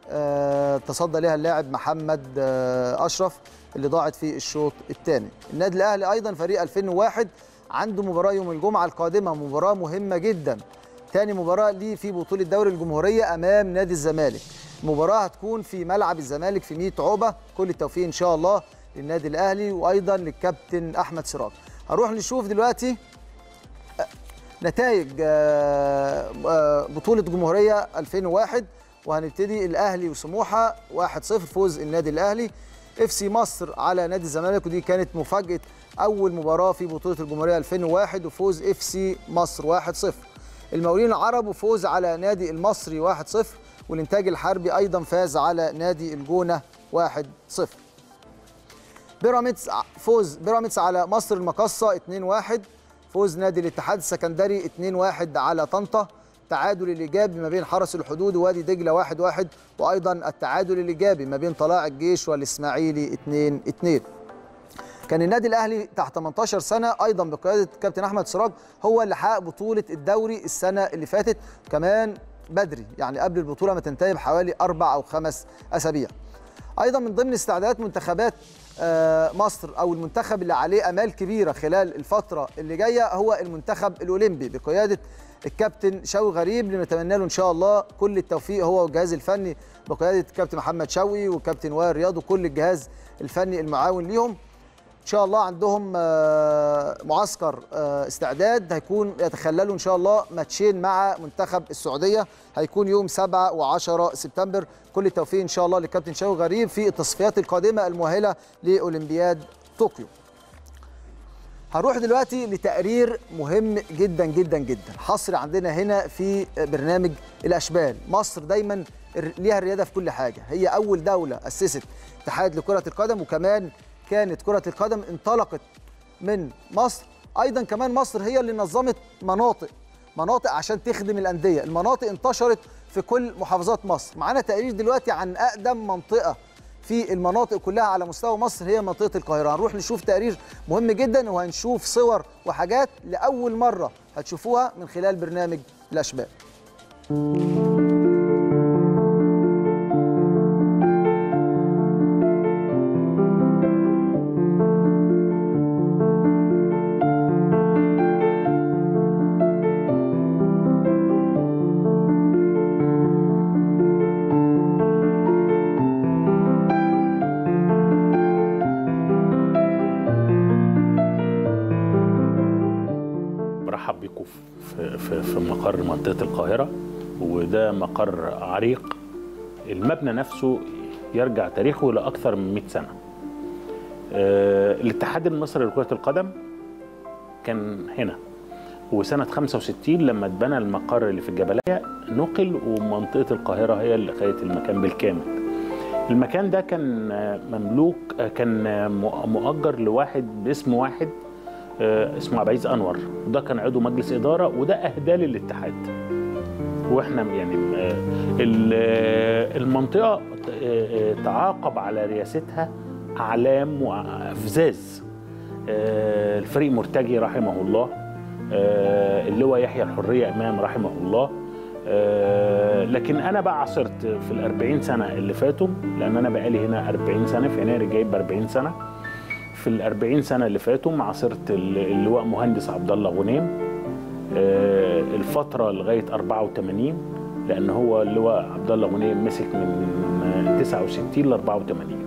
آه، تصدى لها اللاعب محمد آه، اشرف اللي ضاعت في الشوط الثاني النادي الاهلي ايضا فريق 2001 عنده مباراه يوم الجمعه القادمه مباراه مهمه جدا تاني مباراه ليه في بطوله دوري الجمهوريه امام نادي الزمالك المباراه هتكون في ملعب الزمالك في 100 عقبه كل التوفيق ان شاء الله للنادي الاهلي وايضا للكابتن احمد سراج هنروح نشوف دلوقتي نتائج آه، آه، بطولة جمهورية 2001 وهنبتدي الأهلي وسموحة 1-0 فوز النادي الأهلي اف سي مصر على نادي الزمالك ودي كانت مفاجأة أول مباراة في بطولة الجمهورية 2001 وفوز اف سي مصر 1-0 المقاولين العرب وفوز على نادي المصري 1-0 والإنتاج الحربي أيضا فاز على نادي الجونة 1-0 بيراميدز فوز بيراميدز على مصر المقصة 2-1 فوز نادي الاتحاد السكندري 2-1 على طنطا تعادل الايجابي ما بين حرس الحدود ووادي دجله 1-1 وايضا التعادل الايجابي ما بين طلائع الجيش والاسماعيلي 2-2 كان النادي الاهلي تحت 18 سنه ايضا بقياده كابتن احمد سراج هو اللي حقق بطوله الدوري السنه اللي فاتت كمان بدري يعني قبل البطوله ما تنتهي بحوالي اربع او خمس اسابيع ايضا من ضمن استعدادات منتخبات آه، مصر او المنتخب اللي عليه امال كبيره خلال الفتره اللي جايه هو المنتخب الاولمبي بقياده الكابتن شوقي غريب اللي نتمنى له ان شاء الله كل التوفيق هو والجهاز الفني بقياده الكابتن محمد شوقي وكابتن وائل رياض وكل الجهاز الفني المعاون ليهم ان شاء الله عندهم آه، معسكر آه، استعداد هيكون يتخللوا ان شاء الله ماتشين مع منتخب السعوديه هيكون يوم 7 و10 سبتمبر كل التوفيق ان شاء الله للكابتن شوقي غريب في التصفيات القادمه المؤهله لاولمبياد طوكيو هنروح دلوقتي لتقرير مهم جدا جدا جدا حصري عندنا هنا في برنامج الاشبال مصر دايما ليها الرياده في كل حاجه هي اول دوله اسست اتحاد لكره القدم وكمان كانت كره القدم انطلقت من مصر ايضا كمان مصر هي اللي نظمت مناطق مناطق عشان تخدم الانديه المناطق انتشرت في كل محافظات مصر معانا تقرير دلوقتي عن اقدم منطقه في المناطق كلها على مستوى مصر هي منطقه القاهره هنروح نشوف تقرير مهم جدا وهنشوف صور وحاجات لاول مره هتشوفوها من خلال برنامج الاشبال برحب بيكم في, في, في مقر منطقة القاهرة وده مقر عريق المبنى نفسه يرجع تاريخه لأكثر من 100 سنة آه، الاتحاد المصري لكرة القدم كان هنا وسنة 65 لما اتبنى المقر اللي في الجبلية نقل ومنطقة القاهرة هي اللي خدت المكان بالكامل المكان ده كان آه، مملوك آه، كان آه، مؤ- مؤجر لواحد باسم واحد آه، اسمه عبد العزيز انور وده كان عضو مجلس اداره وده اهداه للاتحاد واحنا يعني آه، ال- آه، المنطقه آه، آه، تعاقب على رياستها اعلام وافزاز آه، الفريق مرتجي رحمه الله آه، اللواء يحيى الحريه امام رحمه الله آه، لكن انا بقى عاصرت في الأربعين سنه اللي فاتوا لان انا بقالي هنا 40 سنه في يناير الجاي ب 40 سنه في الأربعين سنة اللي فاتوا عاصرت ال- اللواء مهندس عبد الله غنيم آه، الفترة لغاية 84 لأن هو اللواء عبد الله غنيم مسك من آه، 69 ل 84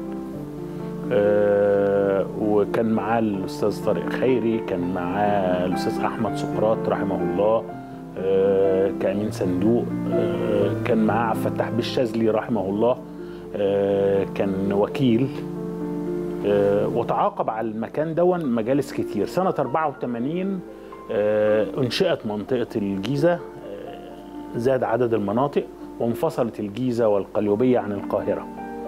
آه، وكان معاه الأستاذ طارق خيري كان معاه الأستاذ أحمد سقراط رحمه الله آه، كأمين صندوق آه، كان معاه عبد الفتاح بالشاذلي رحمه الله آه، كان وكيل آه، وتعاقب على المكان دون مجالس كتير سنة 84 آه، انشئت منطقة الجيزة آه، زاد عدد المناطق وانفصلت الجيزة والقليوبية عن القاهرة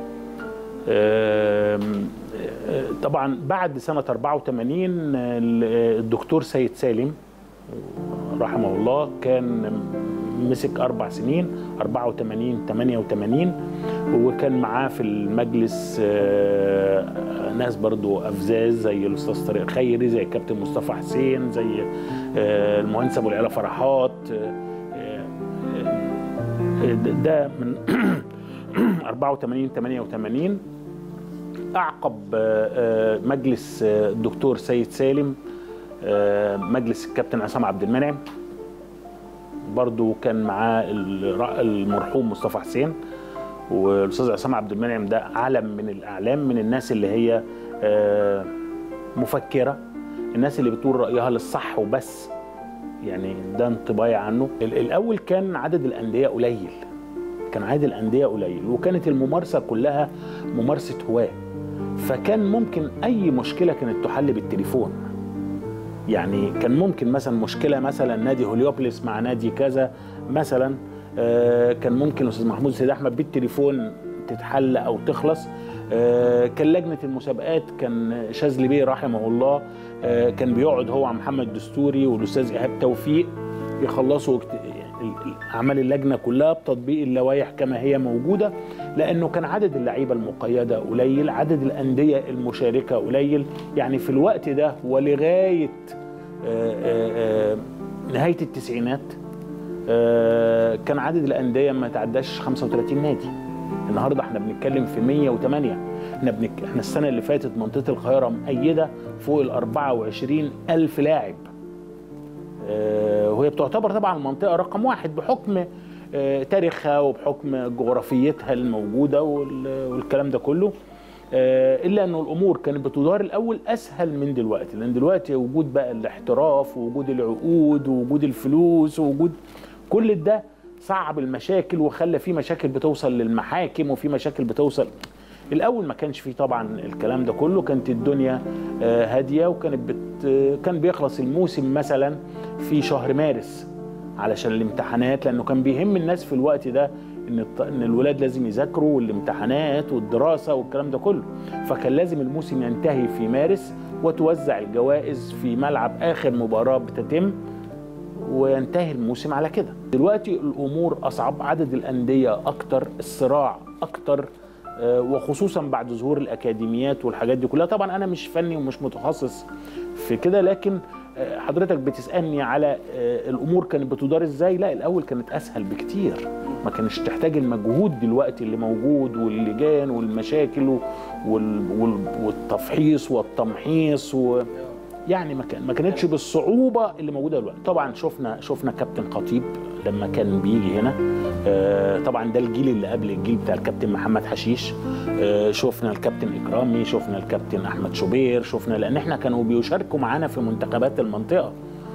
آم، آه، طبعا بعد سنة 84 آه، الدكتور سيد سالم رحمه الله كان مسك أربع سنين 84 88 وكان معاه في المجلس آه، ناس برضو أفزاز زي الأستاذ طارق خيري زي الكابتن مصطفى حسين زي آه، المهندس أبو العلا فرحات آه، آه، ده من 84 88 اعقب آه، آه، مجلس آه، الدكتور سيد سالم آه، مجلس الكابتن عصام عبد المنعم برضو كان معاه الر- المرحوم مصطفى حسين والاستاذ عصام عبد المنعم ده علم من الاعلام من الناس اللي هي آه، مفكره الناس اللي بتقول رايها للصح وبس يعني ده انطباعي عنه ال- الاول كان عدد الانديه قليل كان عدد الانديه قليل وكانت الممارسه كلها ممارسه هواه فكان ممكن اي مشكله كانت تحل بالتليفون يعني كان ممكن مثلا مشكله مثلا نادي هوليوبلس مع نادي كذا مثلا آه، كان ممكن الاستاذ محمود سيد احمد بالتليفون تتحل او تخلص آه، كان لجنه المسابقات كان شاذلي بيه رحمه الله آه، كان بيقعد هو مع محمد دستوري والاستاذ ايهاب توفيق يخلصوا اكت- ال- ال- اعمال اللجنه كلها بتطبيق اللوائح كما هي موجوده لانه كان عدد اللعيبه المقيده قليل عدد الانديه المشاركه قليل يعني في الوقت ده ولغايه آه، آه، آه، نهايه التسعينات آه، كان عدد الانديه ما تعداش 35 نادي النهارده احنا بنتكلم في 108 احنا بنك... احنا السنه اللي فاتت منطقه القاهره مؤيده فوق ال 24 الف لاعب آه، وهي بتعتبر طبعا المنطقه رقم واحد بحكم آه، تاريخها وبحكم جغرافيتها الموجوده وال- والكلام ده كله آه، الا انه الامور كانت بتدار الاول اسهل من دلوقتي لان دلوقتي وجود بقى الاحتراف ووجود العقود ووجود الفلوس ووجود كل ده صعب المشاكل وخلى في مشاكل بتوصل للمحاكم وفي مشاكل بتوصل الاول ما كانش فيه طبعا الكلام ده كله كانت الدنيا آه، هاديه وكانت بت... آه، كان بيخلص الموسم مثلا في شهر مارس علشان الامتحانات لانه كان بيهم الناس في الوقت ده ان الط- ان الولاد لازم يذاكروا والامتحانات والدراسه والكلام ده كله فكان لازم الموسم ينتهي في مارس وتوزع الجوائز في ملعب اخر مباراه بتتم وينتهي الموسم على كده دلوقتي الامور اصعب عدد الانديه اكتر الصراع اكتر آه، وخصوصا بعد ظهور الاكاديميات والحاجات دي كلها طبعا انا مش فني ومش متخصص في كده لكن آه، حضرتك بتسالني على آه، الامور كانت بتدار ازاي لا الاول كانت اسهل بكتير ما كانش تحتاج المجهود دلوقتي اللي موجود واللجان والمشاكل وال- وال- والتفحيص والتمحيص و... يعني ما كان ما كانتش بالصعوبه اللي موجوده دلوقتي طبعا شفنا شفنا كابتن خطيب لما كان بيجي هنا آه، طبعا ده الجيل اللي قبل الجيل بتاع الكابتن محمد حشيش آه، شفنا الكابتن اكرامي شفنا الكابتن احمد شوبير شفنا لان احنا كانوا بيشاركوا معانا في منتخبات المنطقه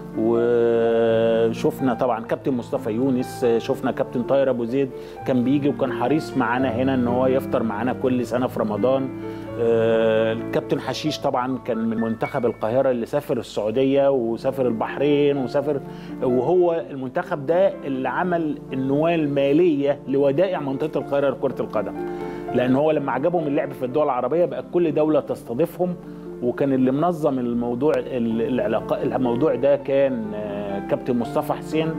وشفنا طبعا كابتن مصطفى يونس شفنا كابتن طاهر ابو زيد كان بيجي وكان حريص معانا هنا ان هو يفطر معانا كل سنه في رمضان آه، الكابتن حشيش طبعا كان من منتخب القاهره اللي سافر السعوديه وسافر البحرين وسافر وهو المنتخب ده اللي عمل النواه الماليه لودائع منطقه القاهره لكره القدم لان هو لما عجبهم اللعب في الدول العربيه بقى كل دوله تستضيفهم وكان اللي منظم الموضوع ال- العلاقه الموضوع ده كان آه، كابتن مصطفى حسين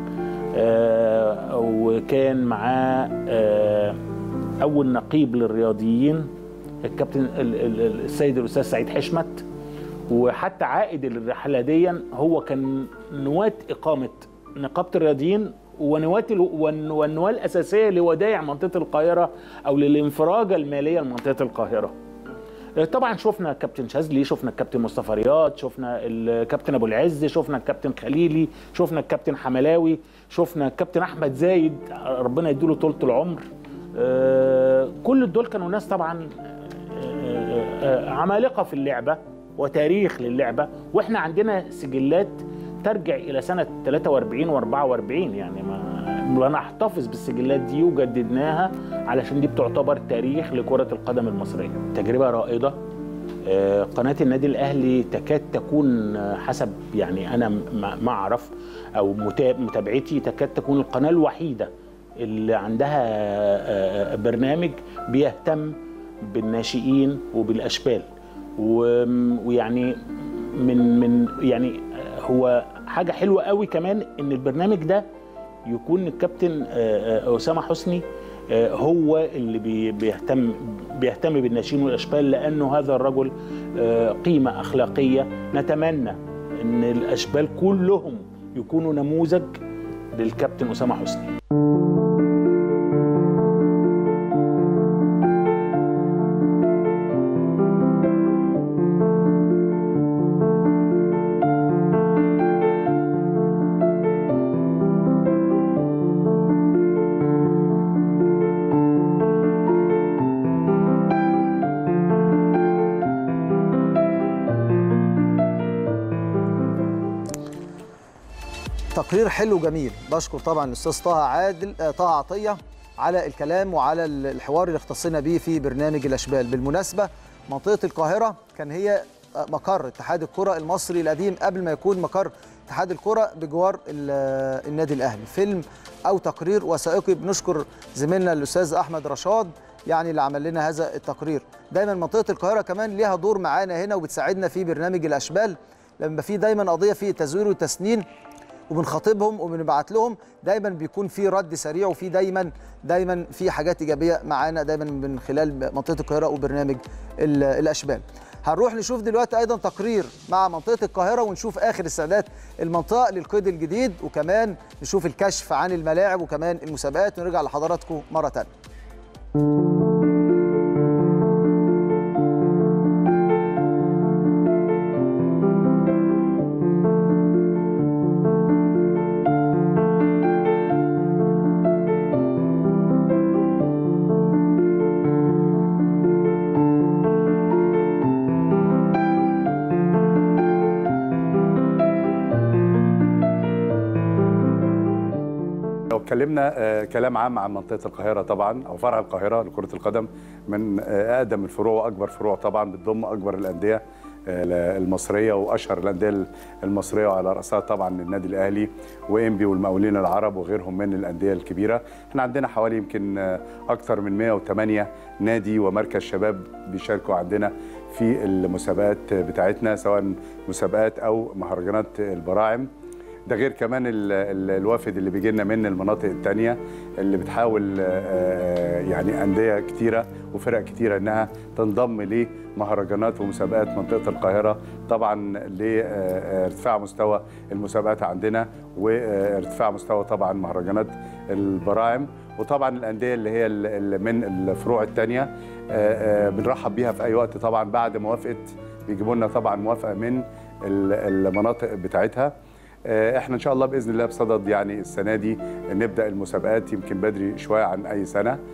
آه، وكان معاه آه، اول نقيب للرياضيين الكابتن ال- ال- ال- السيد الاستاذ سعيد حشمت وحتى عائد الرحله دي هو كان نواه اقامه نقابه الرياضيين ونواه ال- والن- والنواه الاساسيه لودائع منطقه القاهره او للانفراجه الماليه لمنطقه القاهره طبعا شفنا كابتن شاذلي شفنا الكابتن مصطفى رياض شفنا الكابتن ابو العز شفنا الكابتن خليلي شفنا الكابتن حملاوي شفنا الكابتن احمد زايد ربنا يديله طولة العمر آه، كل دول كانوا ناس طبعا آه، آه، عمالقه في اللعبه وتاريخ للعبه واحنا عندنا سجلات ترجع الى سنه 43 و44 يعني ما نحتفظ بالسجلات دي وجددناها علشان دي بتعتبر تاريخ لكره القدم المصريه تجربه رائده آه، قناة النادي الأهلي تكاد تكون آه، حسب يعني أنا ما ما أعرف أو متا- متابعتي تكاد تكون القناة الوحيدة اللي عندها آه، آه، برنامج بيهتم بالناشئين وبالأشبال و- ويعني من من يعني هو حاجة حلوة قوي كمان إن البرنامج ده يكون الكابتن آه، آه، أسامة حسني آه، هو اللي بي- بيهتم بيهتم بالناشئين والاشبال لانه هذا الرجل آه، قيمه اخلاقيه نتمنى ان الاشبال كلهم يكونوا نموذج للكابتن اسامه حسني تقرير حلو جميل بشكر طبعا الاستاذ طه عادل آه، طه عطيه على الكلام وعلى ال- الحوار اللي اختصينا بيه في برنامج الاشبال بالمناسبه منطقه القاهره كان هي آه، مقر اتحاد الكره المصري القديم قبل ما يكون مقر اتحاد الكره بجوار ال- آه، النادي الاهلي فيلم او تقرير وثائقي بنشكر زميلنا الاستاذ احمد رشاد يعني اللي عمل لنا هذا التقرير دايما منطقه القاهره كمان ليها دور معانا هنا وبتساعدنا في برنامج الاشبال لما في دايما قضيه في تزوير وتسنين وبنخاطبهم وبنبعت لهم دايما بيكون في رد سريع وفي دايما دايما في حاجات ايجابيه معانا دايما من خلال منطقه القاهره وبرنامج ال- الاشبال. هنروح نشوف دلوقتي ايضا تقرير مع منطقه القاهره ونشوف اخر استعداد المنطقه للقيد الجديد وكمان نشوف الكشف عن الملاعب وكمان المسابقات ونرجع لحضراتكم مره ثانيه. لو اتكلمنا آه، كلام عام عن منطقه القاهره طبعا او فرع القاهره لكره القدم من آه، اقدم الفروع واكبر فروع طبعا بتضم اكبر الانديه آه، المصريه واشهر الانديه المصريه وعلى راسها طبعا النادي الاهلي وانبي والمقاولين العرب وغيرهم من الانديه الكبيره احنا عندنا حوالي يمكن آه، اكثر من 108 نادي ومركز شباب بيشاركوا عندنا في المسابقات بتاعتنا سواء مسابقات او مهرجانات البراعم ده غير كمان ال- ال- الوافد اللي بيجي لنا من المناطق التانية اللي بتحاول آه، يعني أندية كتيرة وفرق كتيرة إنها تنضم لمهرجانات ومسابقات منطقة القاهرة طبعا لارتفاع مستوى المسابقات عندنا وارتفاع مستوى طبعا مهرجانات البراعم وطبعا الأندية اللي هي ال- ال- من الفروع التانية آه، آه، بنرحب بيها في أي وقت طبعا بعد موافقة بيجيبوا لنا طبعا موافقة من ال- المناطق بتاعتها آه، احنا ان شاء الله باذن الله بصدد يعني السنه دي نبدا المسابقات يمكن بدري شويه عن اي سنه آه،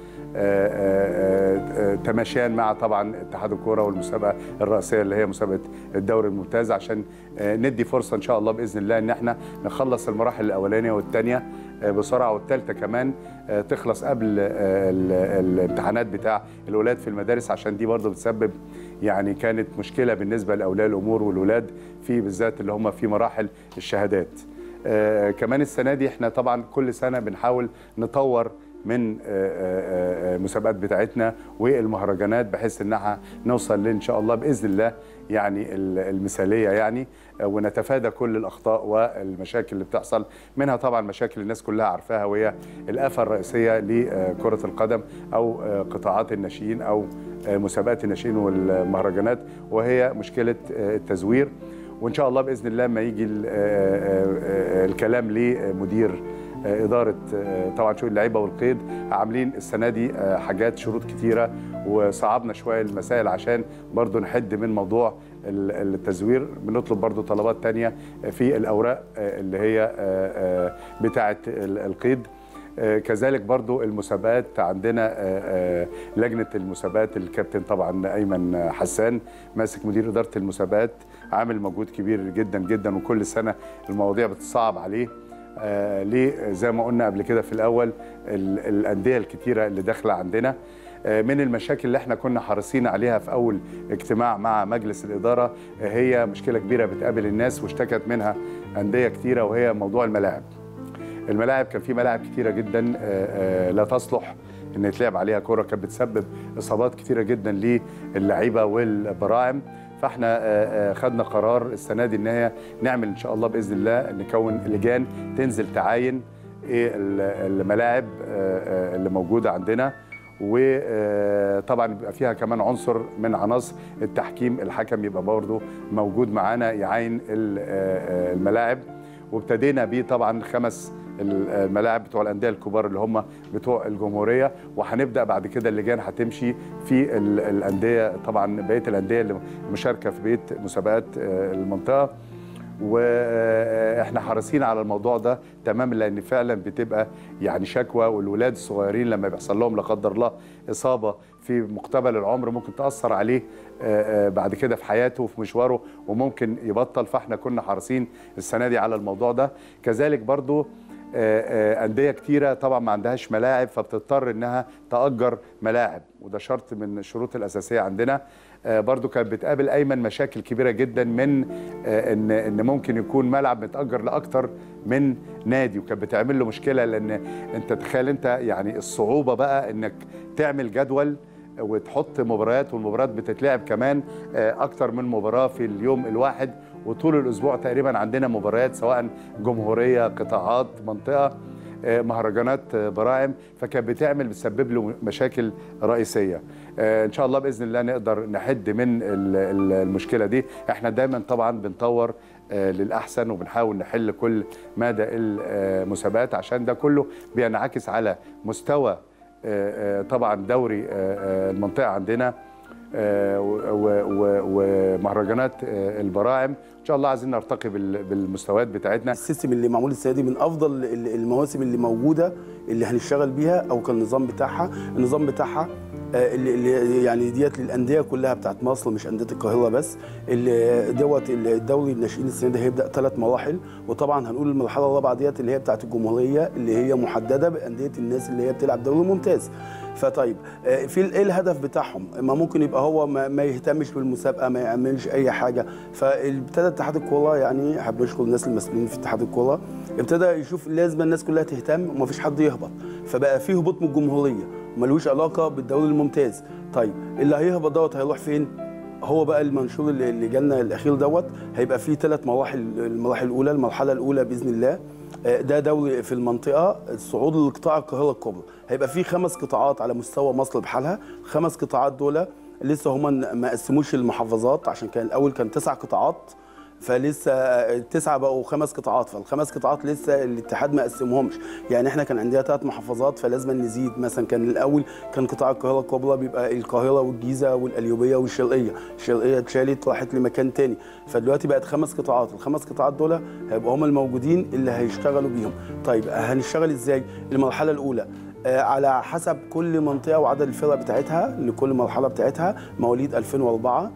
آه، آه، تماشيا مع طبعا اتحاد الكوره والمسابقه الرئيسيه اللي هي مسابقه الدوري الممتاز عشان آه، ندي فرصه ان شاء الله باذن الله ان احنا نخلص المراحل الاولانيه والثانيه بسرعه والثالثه كمان آه، تخلص قبل آه، ال- الامتحانات بتاع الولاد في المدارس عشان دي برضه بتسبب يعني كانت مشكله بالنسبه لاولياء الامور والولاد في بالذات اللي هم في مراحل الشهادات آه، كمان السنه دي احنا طبعا كل سنه بنحاول نطور من آه، آه، آه، المسابقات بتاعتنا والمهرجانات بحيث ان احنا نوصل لان شاء الله باذن الله يعني ال- المثاليه يعني آه، ونتفادى كل الاخطاء والمشاكل اللي بتحصل منها طبعا مشاكل الناس كلها عارفاها وهي الافه الرئيسيه لكره القدم او آه، قطاعات الناشئين او آه، مسابقات الناشئين والمهرجانات وهي مشكله آه، التزوير وان شاء الله باذن الله ما يجي ال- آه، آه، آه، الكلام لمدير آه، اداره آه، طبعا شؤون اللعيبه والقيد عاملين السنه دي آه، حاجات شروط كتيره وصعبنا شويه المسائل عشان برضو نحد من موضوع ال- التزوير بنطلب برضو طلبات تانية في الاوراق آه، اللي هي آه، آه، بتاعه ال- القيد آه، كذلك برضو المسابقات عندنا آه، آه، لجنة المسابقات الكابتن طبعا أيمن حسان ماسك مدير إدارة المسابقات عامل مجهود كبير جدا جدا وكل سنة المواضيع بتصعب عليه آه، ليه زي ما قلنا قبل كده في الأول ال- الأندية الكتيرة اللي داخلة عندنا آه، من المشاكل اللي احنا كنا حريصين عليها في أول اجتماع مع مجلس الإدارة آه، هي مشكلة كبيرة بتقابل الناس واشتكت منها أندية كتيرة وهي موضوع الملاعب الملاعب كان في ملاعب كتيره جدا آه، آه، لا تصلح ان يتلعب عليها كره كانت بتسبب اصابات كتيره جدا للعيبه والبراعم فاحنا آه، آه، خدنا قرار السنه دي ان هي نعمل ان شاء الله باذن الله نكون لجان تنزل تعاين ايه ال- الملاعب آه، آه، اللي موجوده عندنا وطبعا بيبقى فيها كمان عنصر من عناصر التحكيم الحكم يبقى برضه موجود معانا يعاين ال- آه، آه، الملاعب وابتدينا بيه طبعا خمس الملاعب بتوع الانديه الكبار اللي هم بتوع الجمهوريه وهنبدا بعد كده اللجان هتمشي في ال- الانديه طبعا بقيه الانديه اللي مشاركه في بقيه مسابقات آه، المنطقه واحنا حريصين على الموضوع ده تماما لان فعلا بتبقى يعني شكوى والولاد الصغيرين لما بيحصل لهم لا قدر الله اصابه في مقتبل العمر ممكن تاثر عليه آه، آه، بعد كده في حياته وفي مشواره وممكن يبطل فاحنا كنا حريصين السنه دي على الموضوع ده كذلك برضو آه، آه، انديه كتيره طبعا ما عندهاش ملاعب فبتضطر انها تاجر ملاعب وده شرط من الشروط الاساسيه عندنا آه، برضو كانت بتقابل ايمن مشاكل كبيره جدا من آه، ان ان ممكن يكون ملعب متاجر لاكتر من نادي وكانت بتعمل له مشكله لان انت تخيل انت يعني الصعوبه بقى انك تعمل جدول وتحط مباريات والمباريات بتتلعب كمان آه، اكتر من مباراه في اليوم الواحد وطول الاسبوع تقريبا عندنا مباريات سواء جمهوريه قطاعات منطقه آه، مهرجانات آه، براعم فكانت بتعمل بتسبب له مشاكل رئيسيه آه، ان شاء الله باذن الله نقدر نحد من ال- ال- المشكله دي احنا دايما طبعا بنطور آه، للاحسن وبنحاول نحل كل مدى المسابقات عشان ده كله بينعكس على مستوى آه، آه، طبعا دوري آه، آه، المنطقه عندنا آه، و- و- ومهرجانات آه، البراعم ان شاء الله عايزين نرتقي بال- بالمستويات بتاعتنا السيستم اللي معمول السنه دي من افضل ال- المواسم اللي موجوده اللي هنشتغل بيها او كان النظام بتاعها النظام بتاعها آه، اللي اللي يعني ديت للانديه كلها بتاعت مصر مش انديه القاهره بس اللي دوت الدوري الناشئين السنه دي هيبدا ثلاث مراحل وطبعا هنقول المرحله الرابعه ديت اللي هي بتاعت الجمهوريه اللي هي محدده بانديه الناس اللي هي بتلعب دوري ممتاز فطيب آه، في ايه الهدف بتاعهم ما ممكن يبقى هو ما, ما يهتمش بالمسابقه ما يعملش اي حاجه فابتدى اتحاد الكوره يعني حابب اشكر الناس المسؤولين في اتحاد الكوره ابتدى يشوف لازم الناس كلها تهتم ومفيش حد يهبط فبقى في هبوط من الجمهوريه ملوش علاقه بالدوري الممتاز طيب اللي هيهبط دوت هيروح فين هو بقى المنشور اللي اللي جالنا الاخير دوت هيبقى فيه ثلاث مراحل المراحل الاولى المرحله الاولى باذن الله آه، ده دوري في المنطقه الصعود لقطاع القاهره الكبرى هيبقى فيه خمس قطاعات على مستوى مصر بحالها خمس قطاعات دول لسه هم ما قسموش المحافظات عشان كان الاول كان تسع قطاعات فلسه التسعه بقوا خمس قطاعات فالخمس قطاعات لسه الاتحاد ما قسمهمش يعني احنا كان عندنا ثلاث محافظات فلازم نزيد مثلا كان الاول كان قطاع القاهره الكبرى بيبقى القاهره والجيزه والقليوبيه والشرقيه الشرقيه اتشالت راحت لمكان تاني فدلوقتي بقت خمس قطاعات الخمس قطاعات دول هيبقوا هم الموجودين اللي هيشتغلوا بيهم طيب هنشتغل ازاي المرحله الاولى آه، على حسب كل منطقه وعدد الفرق بتاعتها لكل مرحله بتاعتها مواليد 2004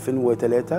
و2003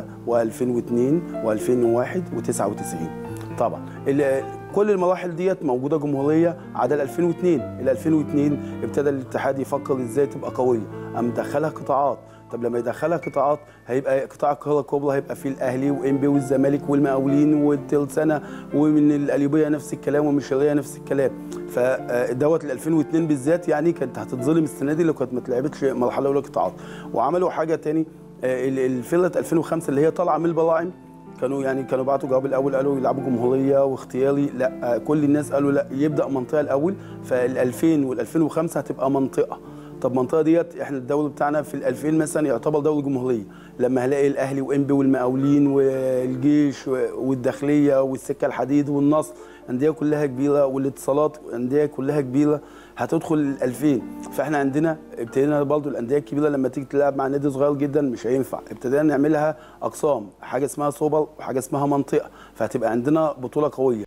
و2002 و2001 و99 طبعا ال- كل المراحل ديت موجوده جمهوريه عدا 2002 ال 2002 ابتدى الاتحاد يفكر ازاي تبقى قويه قام دخلها قطاعات طب لما يدخلها قطاعات هيبقى قطاع القاهره الكبرى هيبقى فيه الاهلي وانبي والزمالك والمقاولين والتلسنه ومن القليوبيه نفس الكلام ومن الشرقيه نفس الكلام فدوت ال 2002 بالذات يعني كانت هتتظلم السنه دي لو كانت ما اتلعبتش مرحله اولى قطاعات وعملوا حاجه تاني آه، ال- الفرقه 2005 اللي هي طالعه من البراعم كانوا يعني كانوا بعتوا جواب الاول قالوا يلعبوا جمهوريه واختياري لا آه، كل الناس قالوا لا يبدا منطقه الاول فال 2000 وال 2005 هتبقى منطقه طب المنطقه ديت احنا الدوري بتاعنا في ال 2000 مثلا يعتبر دوري جمهوريه لما هلاقي الاهلي وانبي والمقاولين والجيش والداخليه والسكه الحديد والنصر انديه كلها كبيره والاتصالات انديه كلها كبيره هتدخل ال 2000 فاحنا عندنا ابتدينا برضه الانديه الكبيره لما تيجي تلعب مع نادي صغير جدا مش هينفع ابتدينا نعملها اقسام حاجه اسمها سوبر وحاجه اسمها منطقه فهتبقى عندنا بطوله قويه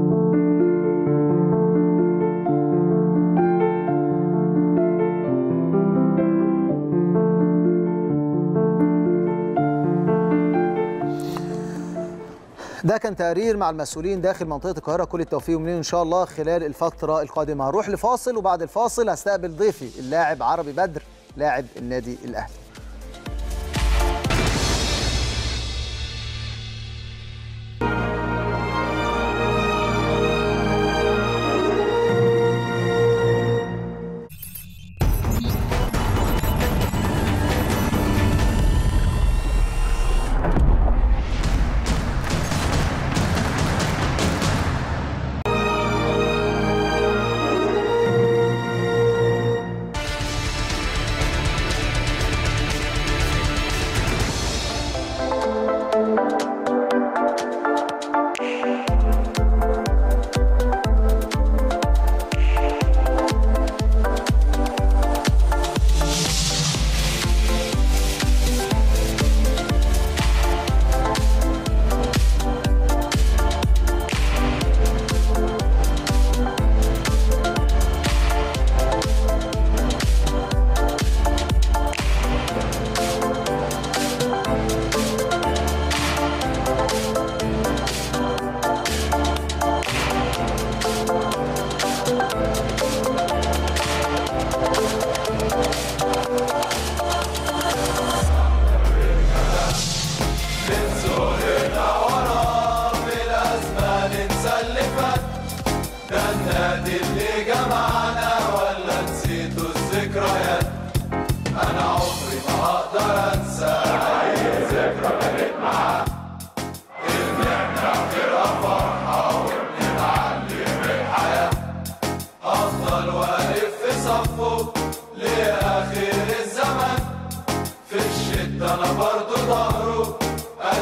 ده كان تقرير مع المسؤولين داخل منطقه القاهره كل التوفيق ومنين ان شاء الله خلال الفتره القادمه هنروح لفاصل وبعد الفاصل هستقبل ضيفي اللاعب عربي بدر لاعب النادي الاهلي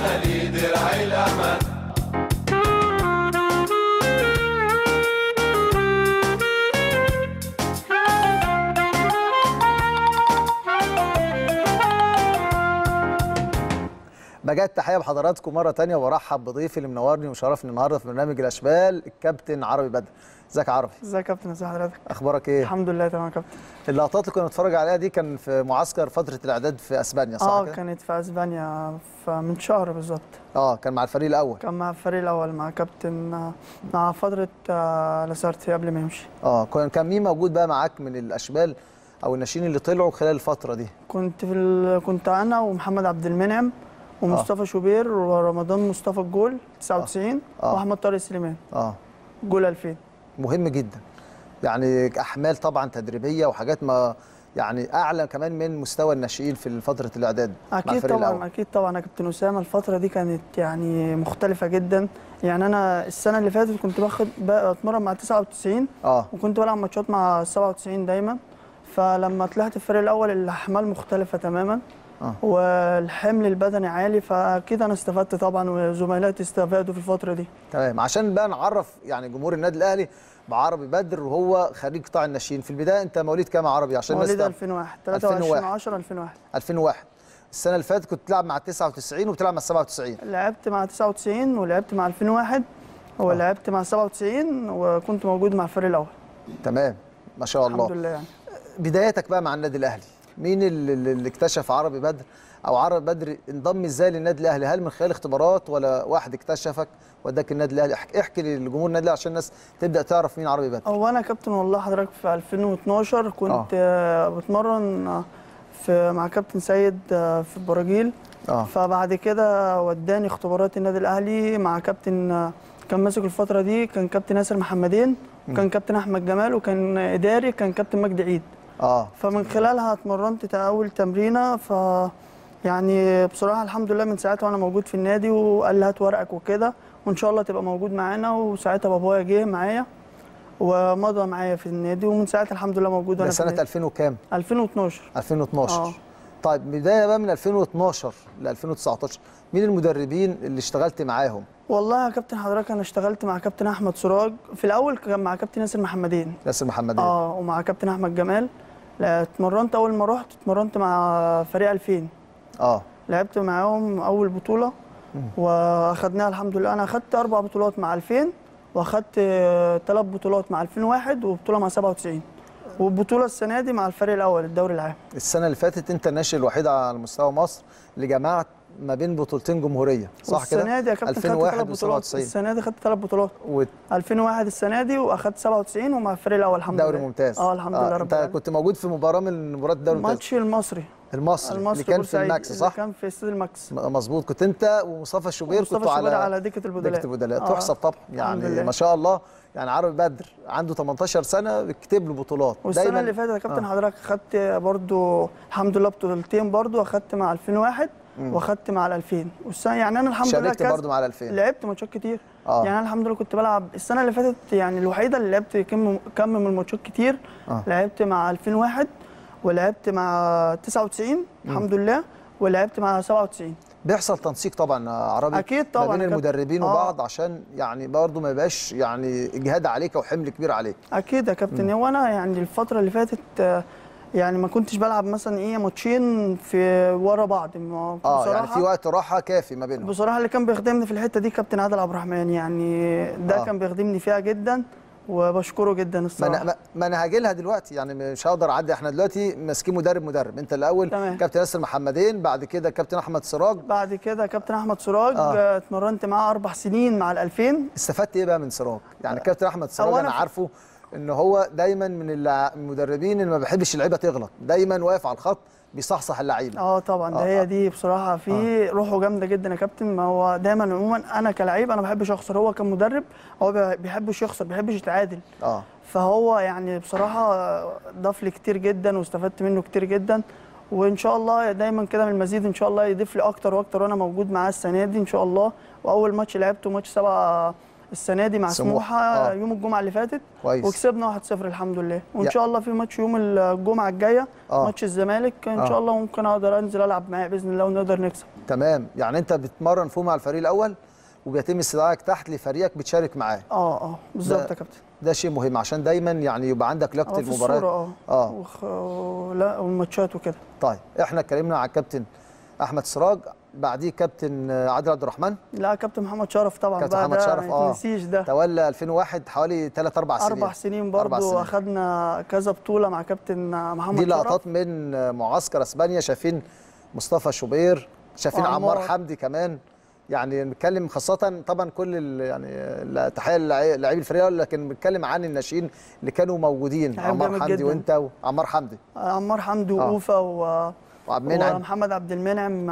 انا لي درعي الامان بجد تحيه بحضراتكم مره تانية وارحب بضيفي اللي منورني ومشرفني النهارده في برنامج الاشبال الكابتن عربي بدر ازيك يا عربي ازيك يا كابتن ازي حضرتك اخبارك ايه الحمد لله تمام يا كابتن اللقطات اللي كنا بنتفرج عليها دي كان في معسكر فتره الاعداد في اسبانيا صح اه كده كانت في اسبانيا من شهر بالظبط اه كان مع الفريق الاول كان مع الفريق الاول مع كابتن مع فتره آه، لاسارتي قبل ما يمشي اه كان كان مين موجود بقى معاك من الاشبال او الناشئين اللي طلعوا خلال الفتره دي كنت في ال... كنت انا ومحمد عبد المنعم ومصطفى شوبير ورمضان مصطفى الجول 99 آه. واحمد طارق سليمان اه جول 2000 مهم جدا يعني احمال طبعا تدريبيه وحاجات ما يعني اعلى كمان من مستوى الناشئين في فتره الاعداد مع اكيد الفريق طبعا الأول. اكيد طبعا يا كابتن اسامه الفتره دي كانت يعني مختلفه جدا يعني انا السنه اللي فاتت كنت باخد بتمرن مع 99 اه وكنت بلعب ماتشات مع 97 دايما فلما طلعت الفريق الاول الاحمال مختلفه تماما آه. والحمل البدني عالي فاكيد انا استفدت طبعا وزملائي استفادوا في الفتره دي تمام عشان بقى نعرف يعني جمهور النادي الاهلي بعربي بدر وهو خريج قطاع الناشئين في البدايه انت مواليد كام يا عربي عشان الناس مواليد تعرف؟ 2001 23 2001. 10 2001 2001 السنه اللي فاتت كنت بتلعب مع 99 وبتلعب مع 97 لعبت مع 99 ولعبت مع 2001 ولعبت مع 97 وكنت موجود مع الفريق الاول تمام ما شاء الله الحمد لله يعني بدايتك بقى مع النادي الاهلي مين اللي, اللي اكتشف عربي بدر او عربي بدر انضم ازاي للنادي الاهلي هل من خلال اختبارات ولا واحد اكتشفك وداك النادي الاهلي احكي, احكي للجمهور النادي الاهلي عشان الناس تبدا تعرف مين عربي بدر هو انا كابتن والله حضرتك في 2012 كنت آه. بتمرن آه، في مع كابتن سيد آه، في البراجيل اه فبعد كده وداني اختبارات النادي الاهلي مع كابتن آه، كان ماسك الفتره دي كان كابتن ياسر محمدين وكان كابتن احمد جمال وكان اداري كان كابتن مجدي عيد اه فمن خلالها اتمرنت تا- اول تمرينه ف يعني بصراحه الحمد لله من ساعتها وانا موجود في النادي وقال لي هات ورقك وكده وان شاء الله تبقى موجود معانا وساعتها بابايا جه معايا ومضى معايا في النادي ومن ساعتها الحمد لله موجود ده انا في سنه النادي 2000 وكام 2012 2012 آه. طيب بدايه بقى من 2012 ل 2019 مين المدربين اللي اشتغلت معاهم والله يا كابتن حضرتك انا اشتغلت مع كابتن احمد سراج في الاول كان مع كابتن ياسر محمدين ياسر محمدين اه ومع كابتن احمد جمال لا، اتمرنت اول ما رحت اتمرنت مع فريق 2000 اه لعبت معاهم اول بطوله واخدناها الحمد لله انا اخدت اربع بطولات مع 2000 واخدت ثلاث بطولات مع 2001 وبطوله مع 97 والبطوله السنه دي مع الفريق الاول الدوري العام السنه اللي فاتت انت الناشئ الوحيد على مستوى مصر اللي جمعت ما بين بطولتين جمهوريه صح كده السنه دي يا كابتن خدت ثلاث 2001 بطولات و97 السنه دي خدت ثلاث بطولات 2001 السنه دي واخدت 97 ومع الفريق الاول الحمد دوري لله ممتاز اه الحمد لله رب انت العالمين كنت موجود في مباراه من مباريات الدوري الممتاز ماتش المصري المصري, المصري اللي كان في بورسعيد، الماكس اللي صح كان في استاد الماكس م- مظبوط كنت انت ومصطفى الشوبير ومصطفى كنتوا على الشوبير على دكة البدلاء. دكه البدلاء آه. تحسب طبعا الحمد يعني لله. ما شاء الله يعني عربي بدر عنده 18 سنه بيكتب له بطولات والسنه اللي فاتت يا كابتن حضرتك خدت برضو الحمد لله بطولتين برضو اخدت مع 2001 مم. واخدت مع ال 2000 والسنه يعني انا الحمد لله شاركت كذا- برضو مع ال 2000 لعبت ماتشات كتير آه. يعني انا الحمد لله كنت بلعب السنه اللي فاتت يعني الوحيده اللي لعبت كم كم من الماتشات كتير آه. لعبت مع 2001 ولعبت مع 99 الحمد لله ولعبت مع 97 بيحصل تنسيق طبعا يا عربي أكيد طبعاً ما بين يا كابتن. المدربين آه. وبعض عشان يعني برضه ما يبقاش يعني اجهاد عليك او حمل كبير عليك اكيد يا كابتن هو انا يعني الفتره اللي فاتت آه، يعني ما كنتش بلعب مثلا ايه ماتشين في ورا بعض ما- اه يعني في وقت راحه كافي ما بينهم بصراحه اللي كان بيخدمني في الحته دي كابتن عادل عبد الرحمن يعني ده آه. كان بيخدمني فيها جدا وبشكره جدا ما الصراحه انا ما- ما انا هاجي لها دلوقتي يعني مش هقدر اعدي احنا دلوقتي ماسكين مدرب مدرب انت الاول تمام. كابتن ياسر محمدين بعد كده كابتن احمد سراج بعد كده كابتن احمد سراج آه. آه. اتمرنت معاه اربع سنين مع ال 2000 استفدت ايه بقى من سراج يعني كابتن احمد سراج هو انا أنا- عارفه ان هو دايما من الع- المدربين اللي ما بيحبش اللعيبه تغلط دايما واقف على الخط بيصحصح اللعيبه اه طبعا ده آه، آه. هي دي بصراحه في روحه جامده جدا يا كابتن ما هو دايما عموما انا كلعيب انا ما بحبش اخسر هو كمدرب هو ما بيحبش يخسر ما بيحبش يتعادل اه فهو يعني بصراحه ضاف لي كتير جدا واستفدت منه كتير جدا وان شاء الله دايما كده من المزيد ان شاء الله يضيف لي اكتر واكتر وانا موجود معاه السنه دي ان شاء الله واول ماتش لعبته ماتش 7 السنه دي مع سموحة. سموحه آه. يوم الجمعه اللي فاتت كويس. وكسبنا 1-0 الحمد لله وان يا- شاء الله في ماتش يوم الجمعه الجايه آه. ماتش الزمالك ان آه. شاء الله ممكن اقدر انزل العب معاه باذن الله ونقدر نكسب تمام يعني انت بتمرن فوق مع الفريق الاول وبيتم استدعائك تحت لفريقك بتشارك معاه اه اه بالظبط ده- يا كابتن ده شيء مهم عشان دايما يعني يبقى عندك لياقه اه في المباراه الصوره اه اه وخ... لا والماتشات وكده طيب احنا اتكلمنا عن كابتن احمد سراج بعديه كابتن عادل عبد الرحمن لا كابتن محمد شرف طبعا كابتن بقى محمد ده شرف ما اه يتنسيش ده تولى 2001 حوالي 3 4 سنين اربع سنين أربع برضو سنين. اخدنا كذا بطوله مع كابتن محمد دي شرف لقطات من معسكر اسبانيا شايفين مصطفى شوبير شايفين وعمار. عمار حمدي كمان يعني بنتكلم خاصة طبعا كل ال- يعني لا- تحية للاعبي الفريق لكن بنتكلم عن الناشئين اللي كانوا موجودين لعيب عمار جامد حمدي جدا. وانت وعمار حمدي عمار حمدي آه. واوفا و... وعبد المنعم ومحمد عبد المنعم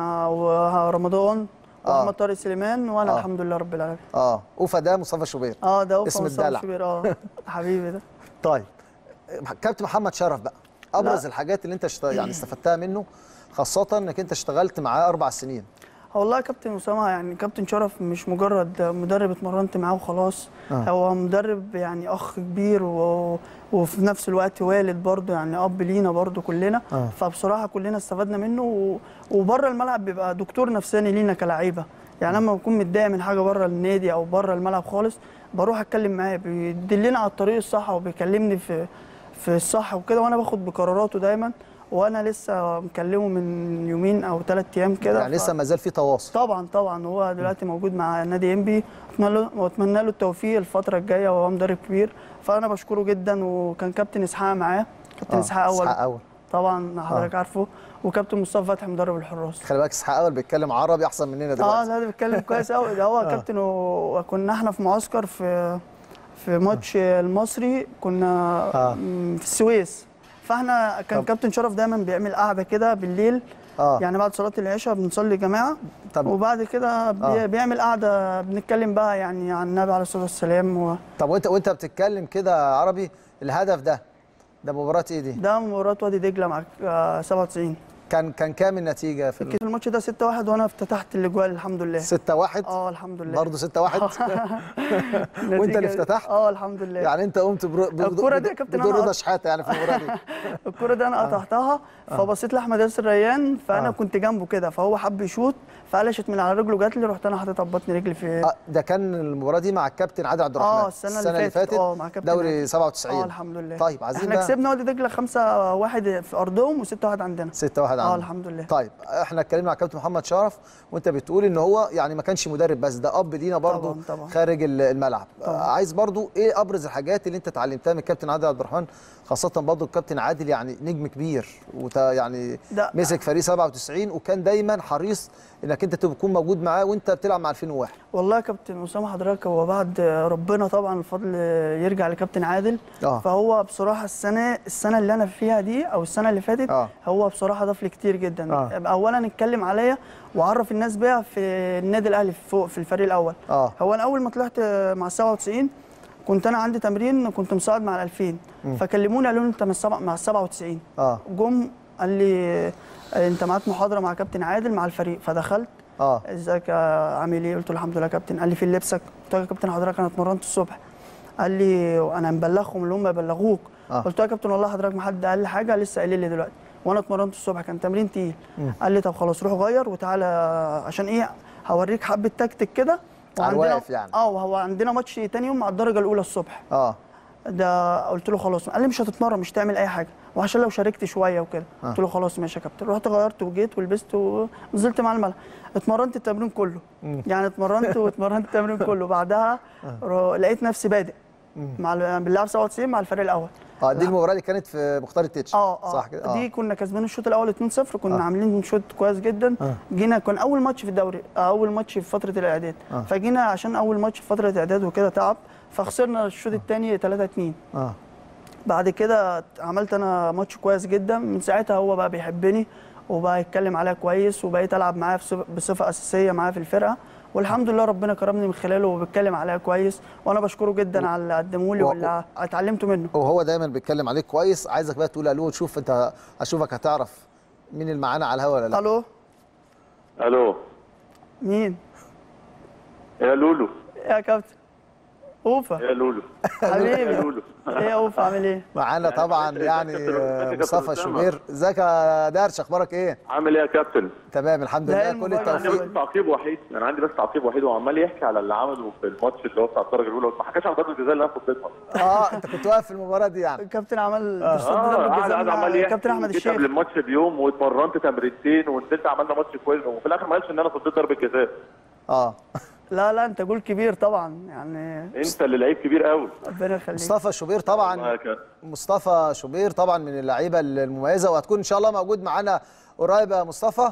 ورمضان آه. واحمد طارق سليمان وانا آه. الحمد لله رب العالمين اه اوفا ده مصطفى شوبير اه ده اوفا اسم مصطفى الدلع. شوبير اه حبيبي ده طيب كابتن محمد شرف بقى ابرز لا. الحاجات اللي انت اشت... يعني استفدتها منه خاصة انك انت اشتغلت معاه اربع سنين والله يا كابتن اسامه يعني كابتن شرف مش مجرد مدرب اتمرنت معاه وخلاص آه. هو مدرب يعني اخ كبير و... وفي نفس الوقت والد برضه يعني اب لينا برضه كلنا آه. فبصراحه كلنا استفدنا منه و... وبره الملعب بيبقى دكتور نفساني لينا كلاعيبه يعني لما بكون متضايق من حاجه بره النادي او بره الملعب خالص بروح اتكلم معاه بيدلنا على الطريق الصح وبيكلمني في في الصح وكده وانا باخد بقراراته دايما وانا لسه مكلمه من يومين او ثلاث ايام كده يعني ف- لسه ما زال في تواصل طبعا طبعا هو دلوقتي موجود مع نادي انبي اتمنى له واتمنى له التوفيق الفتره الجايه وهو مدرب كبير فانا بشكره جدا وكان كابتن اسحاق معاه كابتن آه، اسحاق اول اسحاق اول طبعا حضرتك عارفه وكابتن مصطفى فتحي مدرب الحراس خلي بالك اسحاق اول بيتكلم عربي احسن مننا اه دلوقتي لا ده بيتكلم كويس قوي ده هو كابتن و- وكنا احنا في معسكر في في ماتش المصري كنا آه. م- في السويس فاحنا كان طب. كابتن شرف دايما بيعمل قعده كده بالليل اه يعني بعد صلاه العشاء بنصلي جماعه طب وبعد كده بي آه. بيعمل قعده بنتكلم بقى يعني عن النبي عليه الصلاه والسلام و... طب وانت وانت بتتكلم كده عربي الهدف ده ده مباراة ايه دي؟ ده مباراه وادي دجله مع آه، 97 كان كان كام النتيجة في في الماتش ده 6 1 وانا افتتحت الاجوال الحمد لله 6 1 اه الحمد لله برضه 6 1 وانت اللي النتيجة- افتتحت؟ اه الحمد لله يعني انت قمت برو... الكرة دي يا كابتن بدون أنا رضا قط- شحاتة يعني في المباراة دي الكرة دي انا قطعتها فبصيت لاحمد ياسر ريان فانا آه. كنت جنبه كده فهو حب يشوط فقلشت من على رجله جات لي رحت انا حاططها ببطن رجلي في آه، ده كان المباراة دي مع الكابتن عادل عبد الرحمن اه السنه, اللي فاتت اه مع كابتن دوري عادل. 97 اه الحمد لله طيب عايزين احنا بقى كسبنا وادي دجله 5 1 في ارضهم و6 1 عندنا 6 1 اه عندنا الحمد لله طيب احنا اتكلمنا مع كابتن محمد شرف وانت بتقول ان هو يعني ما كانش مدرب بس ده اب لينا برضه طبعاً، طبعاً. خارج ال- الملعب طبعاً. عايز برضه ايه ابرز الحاجات اللي انت اتعلمتها من الكابتن عادل عبد الرحمن خاصه برضه الكابتن عادل يعني نجم كبير وت يعني ده- مسك فريق 97 وكان دايما حريص انك انت تكون موجود معاه وانت بتلعب مع 2001 والله يا كابتن اسامه حضرتك هو بعد ربنا طبعا الفضل يرجع لكابتن عادل آه. فهو بصراحه السنه السنه اللي انا فيها دي او السنه اللي فاتت آه. هو بصراحه ضاف لي كتير جدا آه. اولا اتكلم عليا وعرف الناس بيها في النادي الاهلي فوق في الفريق الاول اه هو انا اول ما طلعت مع 97 كنت انا عندي تمرين كنت مصعد مع ال 2000 فكلموني قالوا لي انت مع السبع- مع ال 97 اه جم قال لي انت معاك محاضره مع كابتن عادل مع الفريق فدخلت اه ازيك يا عامل ايه قلت له الحمد لله يا كابتن قال لي فين لبسك قلت له يا كابتن حضرتك انا اتمرنت الصبح قال لي انا مبلغهم اللي هم يبلغوك آه. قلت له يا كابتن والله حضرتك ما حد قال لي حاجه لسه قايل لي دلوقتي وانا اتمرنت الصبح كان تمرين تقيل قال لي طب خلاص روح غير وتعالى عشان ايه هوريك حبه تكتيك كده على وعندنا- الواقف يعني. اه وهو عندنا ماتش تاني يوم مع الدرجه الاولى الصبح اه ده قلت له خلاص قال لي مش هتتمرن مش هتعمل اي حاجه وعشان لو شاركت شويه وكده آه. قلت له خلاص ماشي يا كابتن رحت غيرت وجيت ولبست ونزلت مع الملعب اتمرنت التمرين كله يعني اتمرنت واتمرنت التمرين كله بعدها رو- لقيت نفسي بادئ مع ال- بنلعب 97 مع الفريق الاول اه دي المباراه اللي كانت في مختار التتش اه اه صح كده دي كنا كسبانين الشوط الاول 2-0 كنا آه. عاملين شوط كويس جدا آه. جينا كان اول ماتش في الدوري آه، اول ماتش في فتره الاعداد آه. فجينا عشان اول ماتش في فتره الاعداد وكده تعب فخسرنا الشوط الثاني 3-2 اه بعد كده عملت انا ماتش كويس جدا من ساعتها هو بقى بيحبني وبقى يتكلم عليا كويس وبقيت العب معاه بصف- بصفه اساسيه معاه في الفرقه والحمد لله ربنا كرمني من خلاله وبيتكلم عليا كويس وانا بشكره جدا على اللي قدمه لي و- واللي اتعلمته منه وهو دايما بيتكلم عليك كويس عايزك بقى تقول الو تشوف انت اشوفك هتعرف مين اللي معانا على الهوا ولا لا الو الو مين يا لولو يا كابتن اوفا يا لولو حبيبي يا لولو ايه يا اوفا عامل ايه معانا طبعا يعني آه، مصطفى شوبير ازيك يا درش اخبارك ايه عامل ايه يا كابتن؟ تمام الحمد لا، لله كل الموبايل عندي التوفيق بس تعقيب وحيد انا عندي بس تعقيب وحيد هو عمال يحكي على اللي عمله في الماتش اللي هو بتاع الدرجه الاولى ما حكاش على ضربه الجزاء اللي انا فضيتها اه انت كنت واقف في المباراه دي يعني الكابتن عمل تصدي اه ضربه قاعد جزاء قاعد مع عمال يحكي كابتن احمد وجيت الشيخ قبل الماتش بيوم واتمرنت تمرينتين ونزلت عملنا ماتش كويس وفي الاخر ما قالش ان انا فضيت ضربه جزاء اه لا لا انت جول كبير طبعا يعني انت اللي لعيب كبير قوي ربنا يخليك مصطفى شوبير والله طبعا يا كابتن. مصطفى شوبير طبعا من اللعيبه المميزه وهتكون ان شاء الله موجود معانا قريب يا مصطفى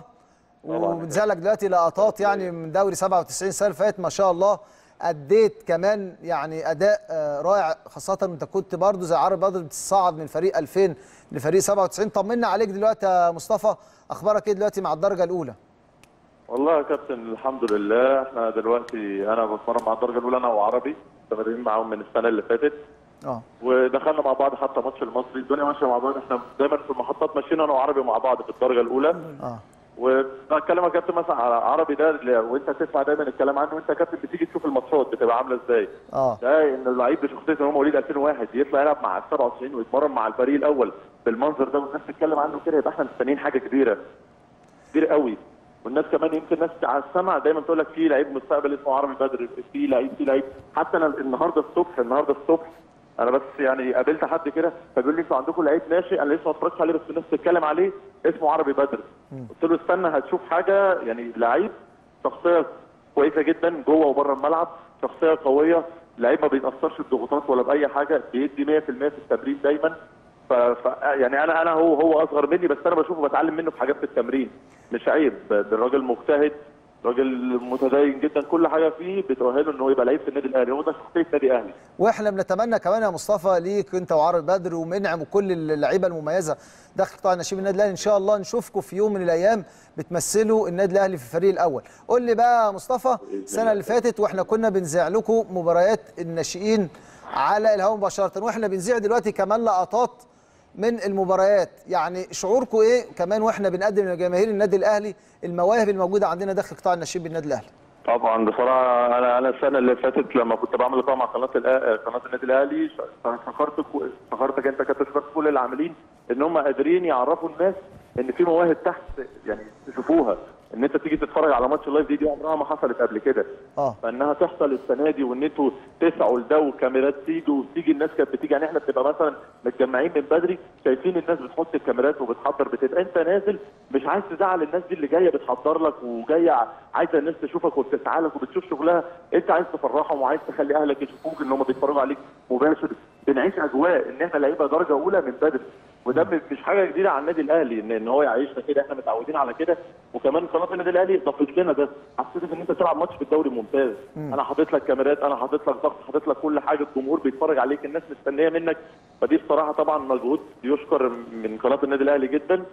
وبنزل لك دلوقتي لقطات يعني من دوري 97 السنه اللي فاتت ما شاء الله اديت كمان يعني اداء آه، رائع خاصه انت كنت برضو زي عرب بدر بتصعد من فريق 2000 لفريق 97 طمنا عليك دلوقتي يا مصطفى اخبارك ايه دلوقتي مع الدرجه الاولى والله يا كابتن الحمد لله احنا دلوقتي انا بتمرن مع الدرجه الاولى انا وعربي مستمرين معاهم من السنه اللي فاتت اه ودخلنا مع بعض حتى ماتش المصري الدنيا ماشيه مع بعض احنا دايما في المحطات ماشيين انا وعربي مع بعض في الدرجه الاولى اه وبتكلم يا كابتن مثلا على عربي ده اللي- وانت تسمع دايما الكلام عنه وانت يا كابتن بتيجي تشوف الماتشات بتبقى عامله ازاي اه ده ان اللعيب بشخصيه ان هو مواليد 2001 يطلع يلعب مع ال 97 ويتمرن مع الفريق الاول بالمنظر ده والناس تتكلم عنه كده يبقى احنا مستنيين حاجه كبيره كبير قوي والناس كمان يمكن الناس على السمع دايما تقول لك في لعيب مستقبل اسمه عربي بدر في لعيب في لعيب حتى انا النهارده الصبح النهارده الصبح انا بس يعني قابلت حد كده فبيقول لي انتوا عندكم لعيب ناشئ انا لسه ما اتفرجتش عليه بس الناس بتتكلم عليه اسمه عربي بدر قلت له استنى هتشوف حاجه يعني لعيب شخصيه كويسه جدا جوه وبره الملعب شخصيه قويه لعيب ما بيتاثرش بضغوطات ولا باي حاجه بيدي 100% في التمرين دايما ف... ف... يعني انا انا هو هو اصغر مني بس انا بشوفه بتعلم منه في حاجات في التمرين مش عيب ده الراجل مجتهد راجل متدين جدا كل حاجه فيه بتؤهله انه يبقى لعيب في النادي الاهلي هو ده شخصيه نادي اهلي واحنا بنتمنى كمان يا مصطفى ليك انت وعربي بدر ومنعم وكل اللعيبه المميزه داخل قطاع نشيب النادي الاهلي ان شاء الله نشوفكم في يوم من الايام بتمثلوا النادي الاهلي في الفريق الاول قول لي بقى يا مصطفى السنه اللي فاتت واحنا كنا بنذيع لكم مباريات الناشئين على الهواء مباشره واحنا بنذيع دلوقتي كمان لقطات من المباريات يعني شعوركم ايه كمان واحنا بنقدم لجماهير النادي الاهلي المواهب الموجوده عندنا داخل قطاع النشيب بالنادي الاهلي طبعا بصراحه انا انا السنه اللي فاتت لما كنت بعمل لقاء مع قناه الأ- قناه النادي الاهلي شكرت شكرتك انت كابتن شكرت كل العاملين ان هم قادرين يعرفوا الناس ان في مواهب تحت يعني تشوفوها ان انت تيجي تتفرج على ماتش اللايف دي دي عمرها ما حصلت قبل كده اه فانها تحصل السنه دي وان انتوا تسعوا لده والكاميرات تيجي وتيجي الناس كانت بتيجي يعني احنا بتبقى مثلا متجمعين من بدري شايفين الناس بتحط الكاميرات وبتحضر بتبقى انت نازل مش عايز تزعل الناس دي اللي جايه بتحضر لك وجايه عايزه الناس تشوفك وبتسعى لك وبتشوف شغلها انت عايز تفرحهم وعايز تخلي اهلك يشوفوك ان هم بيتفرجوا عليك مباشر بنعيش اجواء ان احنا لعيبه درجه اولى من بدري وده مش حاجه جديده على النادي الاهلي ان ان هو يعيشنا كده احنا متعودين على كده وكمان قناه النادي الاهلي ضافت لنا ده حسيتك ان انت تلعب ماتش في الدوري ممتاز انا حاطط لك كاميرات انا حاطط لك ضغط حاطط لك كل حاجه الجمهور بيتفرج عليك الناس مستنيه منك فدي بصراحه طبعا مجهود يشكر من قناه النادي الاهلي جدا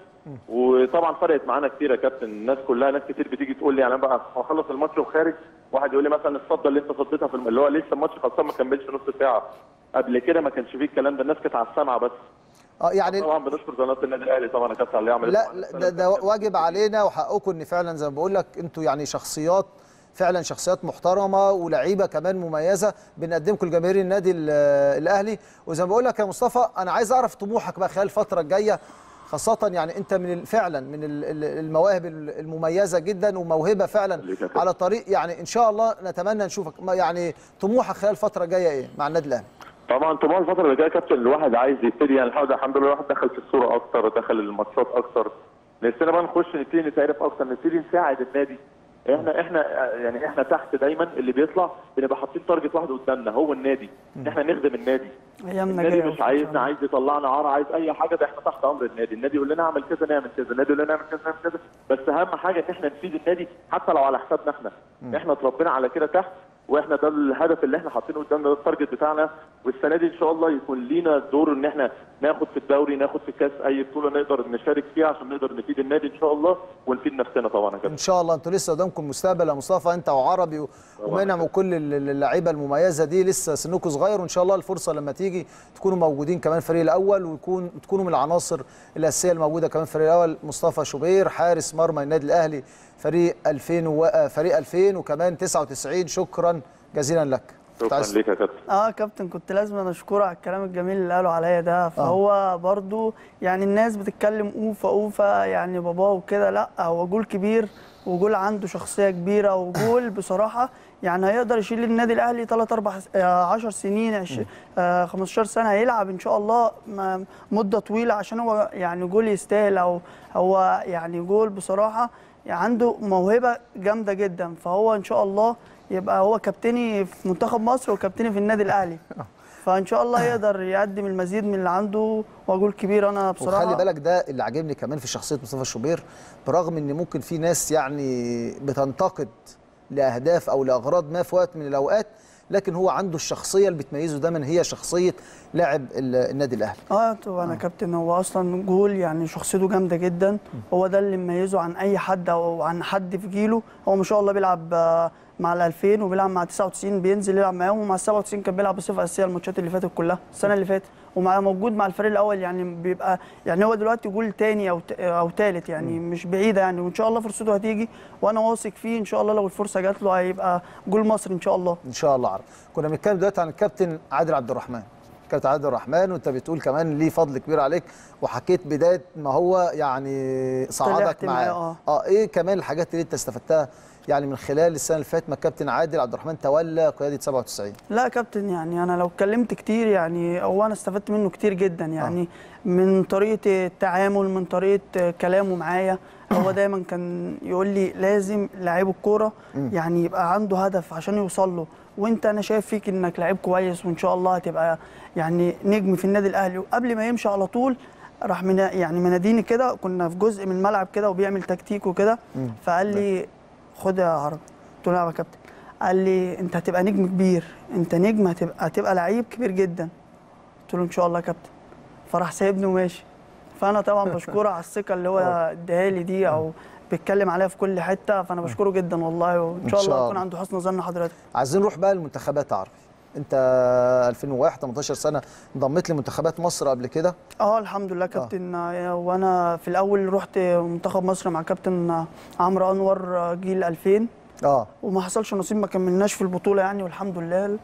وطبعا فرقت معانا كتير يا كابتن الناس كلها ناس كتير بتيجي تقول لي يعني انا بقى هخلص الماتش وخارج واحد يقول لي مثلا الصده اللي انت صديتها في الم- اللي هو لسه الماتش خلصان ما كملش نص ساعه قبل كده ما كانش فيه الكلام ده الناس كانت على السمع بس اه يعني طبعا بنشكر قناه النادي الاهلي طبعا يا كابتن على اللي عملته لا معانا لا السنة ده, اللي ده فاتت. واجب علينا وحقكم ان فعلا زي ما بقول لك انتوا يعني شخصيات فعلا شخصيات محترمه ولعيبه كمان مميزه بنقدمكم لجماهير النادي ال- الاهلي وزي ما بقول لك يا مصطفى انا عايز اعرف طموحك بقى خلال الفتره الجايه خاصة يعني انت من ال- فعلا من ال- ال- المواهب ال- المميزة جدا وموهبة فعلا خليك يا كابتن. على طريق يعني ان شاء الله نتمنى نشوفك ما- يعني طموحك خلال الفترة الجاية ايه مع النادي الاهلي؟ طبعا طبعا الفترة اللي جاية كابتن الواحد عايز يبتدي يعني الحمد الحمد لله الواحد دخل في الصورة أكتر دخل الماتشات أكتر نفسنا بقى نخش نبتدي نتعرف أكتر نبتدي نساعد النادي احنا احنا يعني احنا تحت دايما اللي بيطلع بنبقى حاطين تارجت واحد قدامنا هو النادي ان احنا نخدم النادي ايامنا النادي جايه مش عايزنا عايز يطلعنا عار عايز اي حاجه ده احنا تحت امر النادي النادي يقول لنا اعمل كذا نعمل كذا النادي يقول لنا اعمل كذا نعمل كذا بس اهم حاجه ان احنا نفيد النادي حتى لو على حسابنا احنا احنا اتربينا على كده تحت واحنا ده الهدف اللي احنا حاطينه قدامنا ده التارجت بتاعنا والسنه دي ان شاء الله يكون لينا دور ان احنا ناخد في الدوري ناخد في الكاس اي بطوله نقدر نشارك فيها عشان نقدر نفيد النادي ان شاء الله ونفيد نفسنا طبعا يا كابتن ان شاء الله انتوا لسه قدامكم مستقبل يا مصطفى انت وعربي و- ومنعم وكل ال- ال- اللعيبه المميزه دي لسه سنكم صغير وان شاء الله الفرصه لما تيجي تكونوا موجودين كمان الفريق الاول ويكون تكونوا من العناصر الاساسيه الموجوده كمان في الفريق الاول مصطفى شوبير حارس مرمى النادي الاهلي فريق 2000 و... آه، فريق 2000 وكمان 99 شكرا جزيلا لك شكرا عايز- ليك يا كابتن اه كابتن كنت لازم أنا اشكره على الكلام الجميل اللي قاله عليا ده فهو برضو يعني الناس بتتكلم اوفا اوفا يعني باباه وكده لا هو جول كبير وجول عنده شخصيه كبيره وجول بصراحه يعني هيقدر يشيل النادي الاهلي 3 4 10 سنين 20 آه 15 سنه هيلعب ان شاء الله م- مده طويله عشان هو يعني جول يستاهل او هو يعني جول بصراحه يعني عنده موهبه جامده جدا فهو ان شاء الله يبقى هو كابتني في منتخب مصر وكابتني في النادي الاهلي فان شاء الله يقدر يقدم المزيد من اللي عنده واقول كبير انا بصراحه وخلي بالك ده اللي عاجبني كمان في شخصيه مصطفى شوبير برغم ان ممكن في ناس يعني بتنتقد لاهداف او لاغراض ما في وقت من الاوقات لكن هو عنده الشخصيه اللي بتميزه دايما هي شخصيه لاعب ال- النادي الاهلي اه طبعا يا كابتن هو اصلا جول يعني شخصيته جامده جدا هو ده اللي مميزه عن اي حد او عن حد في جيله هو ما شاء الله بيلعب آه، مع ال 2000 وبيلعب مع 99 بينزل يلعب معاهم ومع ال 97 كان بيلعب بصفه اساسيه الماتشات اللي فاتت كلها السنه اللي فاتت ومع موجود مع الفريق الاول يعني بيبقى يعني هو دلوقتي جول تاني او ت- او تالت يعني مش بعيده يعني وان شاء الله فرصته هتيجي وانا واثق فيه ان شاء الله لو الفرصه جات له هيبقى جول مصر ان شاء الله ان شاء الله عرب كنا بنتكلم دلوقتي عن الكابتن عادل عبد الرحمن كابتن عادل الرحمن وانت بتقول كمان ليه فضل كبير عليك وحكيت بدايه ما هو يعني صعدك طلعت معاه، معاه آه. اه ايه كمان الحاجات اللي انت استفدتها يعني من خلال السنه اللي فاتت ما الكابتن عادل عبد الرحمن تولى قياده 97 لا يا كابتن يعني انا لو اتكلمت كتير يعني هو انا استفدت منه كتير جدا يعني آه. من طريقه التعامل من طريقه كلامه معايا هو دايما كان يقول لي لازم لعيب الكوره يعني يبقى عنده هدف عشان يوصل له وانت انا شايف فيك انك لعيب كويس وان شاء الله هتبقى يعني نجم في النادي الاهلي وقبل ما يمشي على طول راح منا يعني مناديني كده كنا في جزء من الملعب كده وبيعمل تكتيك وكده فقال لي خد يا عربي قلت له نعم يا كابتن قال لي انت هتبقى نجم كبير انت نجم هتبقى هتبقى لعيب كبير جدا قلت له ان شاء الله يا كابتن فراح سايبني وماشي فانا طبعا بشكره على الثقه اللي هو اداها لي دي او بيتكلم عليها في كل حته فانا بشكره جدا والله وان إن شاء شاء الله الله. اكون عند حسن ظن حضرتك عايزين نروح بقى للمنتخبات عربي انت 2001 18 سنه انضميت لمنتخبات مصر قبل كده اه الحمد لله كابتن آه. وانا في الاول رحت منتخب مصر مع كابتن آه، عمرو انور آه، جيل 2000 اه وما حصلش نصيب ما كملناش في البطوله يعني والحمد لله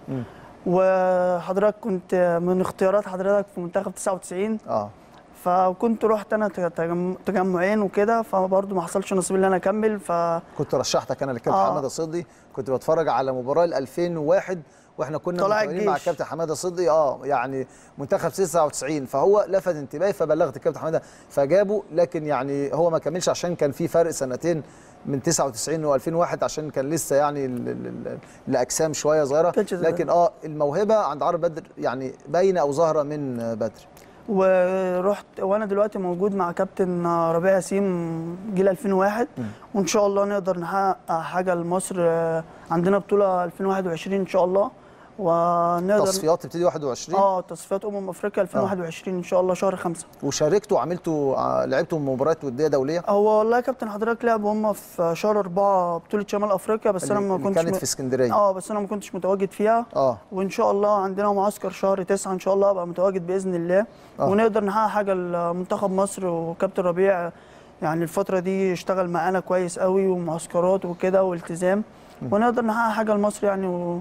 وحضرتك كنت من اختيارات حضرتك في منتخب 99 اه فكنت رحت انا تجم- تجمعين وكده فبرضه ما حصلش نصيب ان انا اكمل ف كنت رشحتك انا للكابتن آه. حماده صدقي كنت بتفرج على مباراه ال 2001 واحنا كنا طلع متواجدين مع الجيش. الكابتن حماده صدقي اه يعني منتخب 99 فهو لفت انتباهي فبلغت الكابتن حماده فجابه لكن يعني هو ما كملش عشان كان في فرق سنتين من 99 و2001 عشان كان لسه يعني ال- ال- ال- الاجسام شويه صغيره كانش صغير. لكن اه الموهبه عند عرب بدر يعني باينه او ظاهره من بدر ورحت وانا دلوقتي موجود مع كابتن ربيع ياسين جيل 2001 وان شاء الله نقدر نحقق حاجه لمصر عندنا بطوله 2021 ان شاء الله ونقدر تصفيات تبتدي 21 اه تصفيات امم افريقيا 2021 ان شاء الله شهر خمسة وشاركتوا وعملتوا آه، لعبتوا مباريات وديه دوليه هو والله يا كابتن حضرتك لعبوا هم في شهر أربعة بطولة شمال أفريقيا بس أنا اللي- ما اللي كنتش كانت م- في اسكندريه اه بس أنا ما كنتش متواجد فيها اه وإن شاء الله عندنا معسكر شهر تسعة إن شاء الله أبقى متواجد بإذن الله آه. ونقدر نحقق حاجة لمنتخب مصر وكابتن ربيع يعني الفترة دي اشتغل معانا كويس قوي ومعسكرات وكده والتزام ونقدر نحقق حاجة لمصر يعني و...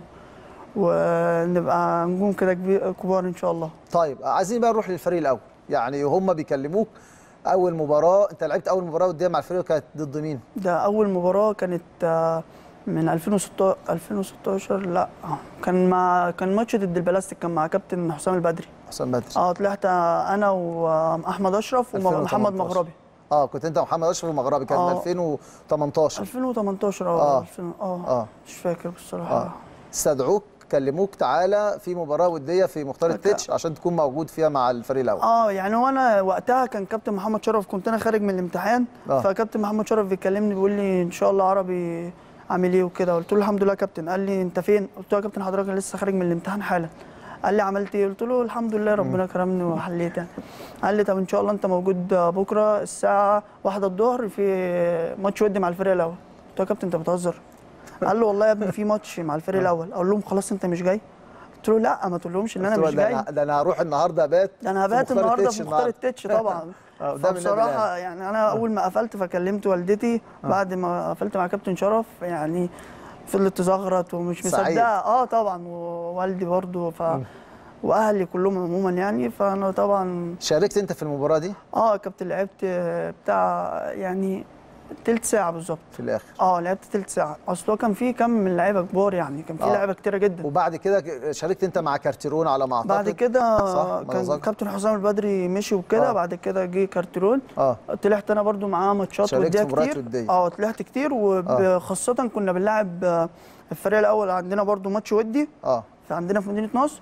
ونبقى نجوم كده كبير- كبار إن شاء الله طيب عايزين بقى نروح للفريق الاول يعني هم بيكلموك اول مباراه انت لعبت اول مباراه وديه مع الفريق كانت ضد مين ده اول مباراه كانت آه، من 2016 2016 لا آه، كان مع كان ماتش ضد البلاستيك كان مع كابتن حسام البدري حسام بدري اه طلعت آه، انا واحمد اشرف ومحمد 2018. مغربي اه كنت انت ومحمد اشرف المغربي كان آه. 2018 2018 آه. اه 2000 اه اه مش فاكر بصراحه اه استدعوك كلموك تعالى في مباراه وديه في مختار فك- التتش عشان تكون موجود فيها مع الفريق الاول اه يعني وانا وقتها كان كابتن محمد شرف كنت انا خارج من الامتحان آه. فكابتن محمد شرف بيكلمني بيقول لي ان شاء الله عربي عامل ايه وكده قلت له الحمد لله يا كابتن قال لي انت فين قلت له يا كابتن حضرتك أنا لسه خارج من الامتحان حالا قال لي عملت ايه قلت له الحمد لله ربنا كرمني وحليت يعني قال لي طب ان شاء الله انت موجود بكره الساعه واحدة الظهر في ماتش ودي مع الفريق الاول قلت له يا كابتن انت بتهزر قال له والله يا ابني في ماتش مع الفريق الاول اقول لهم خلاص انت مش جاي قلت له لا ما تقولهمش ان انا قلت له مش ده جاي أنا- ده انا هروح النهارده ابات ده انا في هبات مختار النهارده التتش في مختار النهاردة. التتش طبعا آه، ده من النادي فبصراحه الأهلي. يعني انا اول ما قفلت فكلمت والدتي بعد ما قفلت مع كابتن شرف يعني فضلت تزغرط ومش سعيد. مصدقه اه طبعا ووالدي برضو ف واهلي كلهم عموما يعني فانا طبعا شاركت انت في المباراه دي اه كابتن لعبت بتاع يعني تلت ساعه بالظبط في الاخر اه لعبت تلت ساعه اصل هو كان في كم من لعيبه كبار يعني كان في آه. لعيبه كتيره جدا وبعد كده شاركت انت مع كارتيرون على ما اعتقد بعد كده صح كان مزاج. كابتن حسام البدري مشي وكده آه. بعد كده جه كارتيرون اه طلعت انا برضو معاه ماتشات شاركت وديه في مباريات كتير ودية. اه طلعت كتير وخاصه كنا بنلعب آه، الفريق الاول عندنا برضو ماتش ودي اه في عندنا في مدينه نصر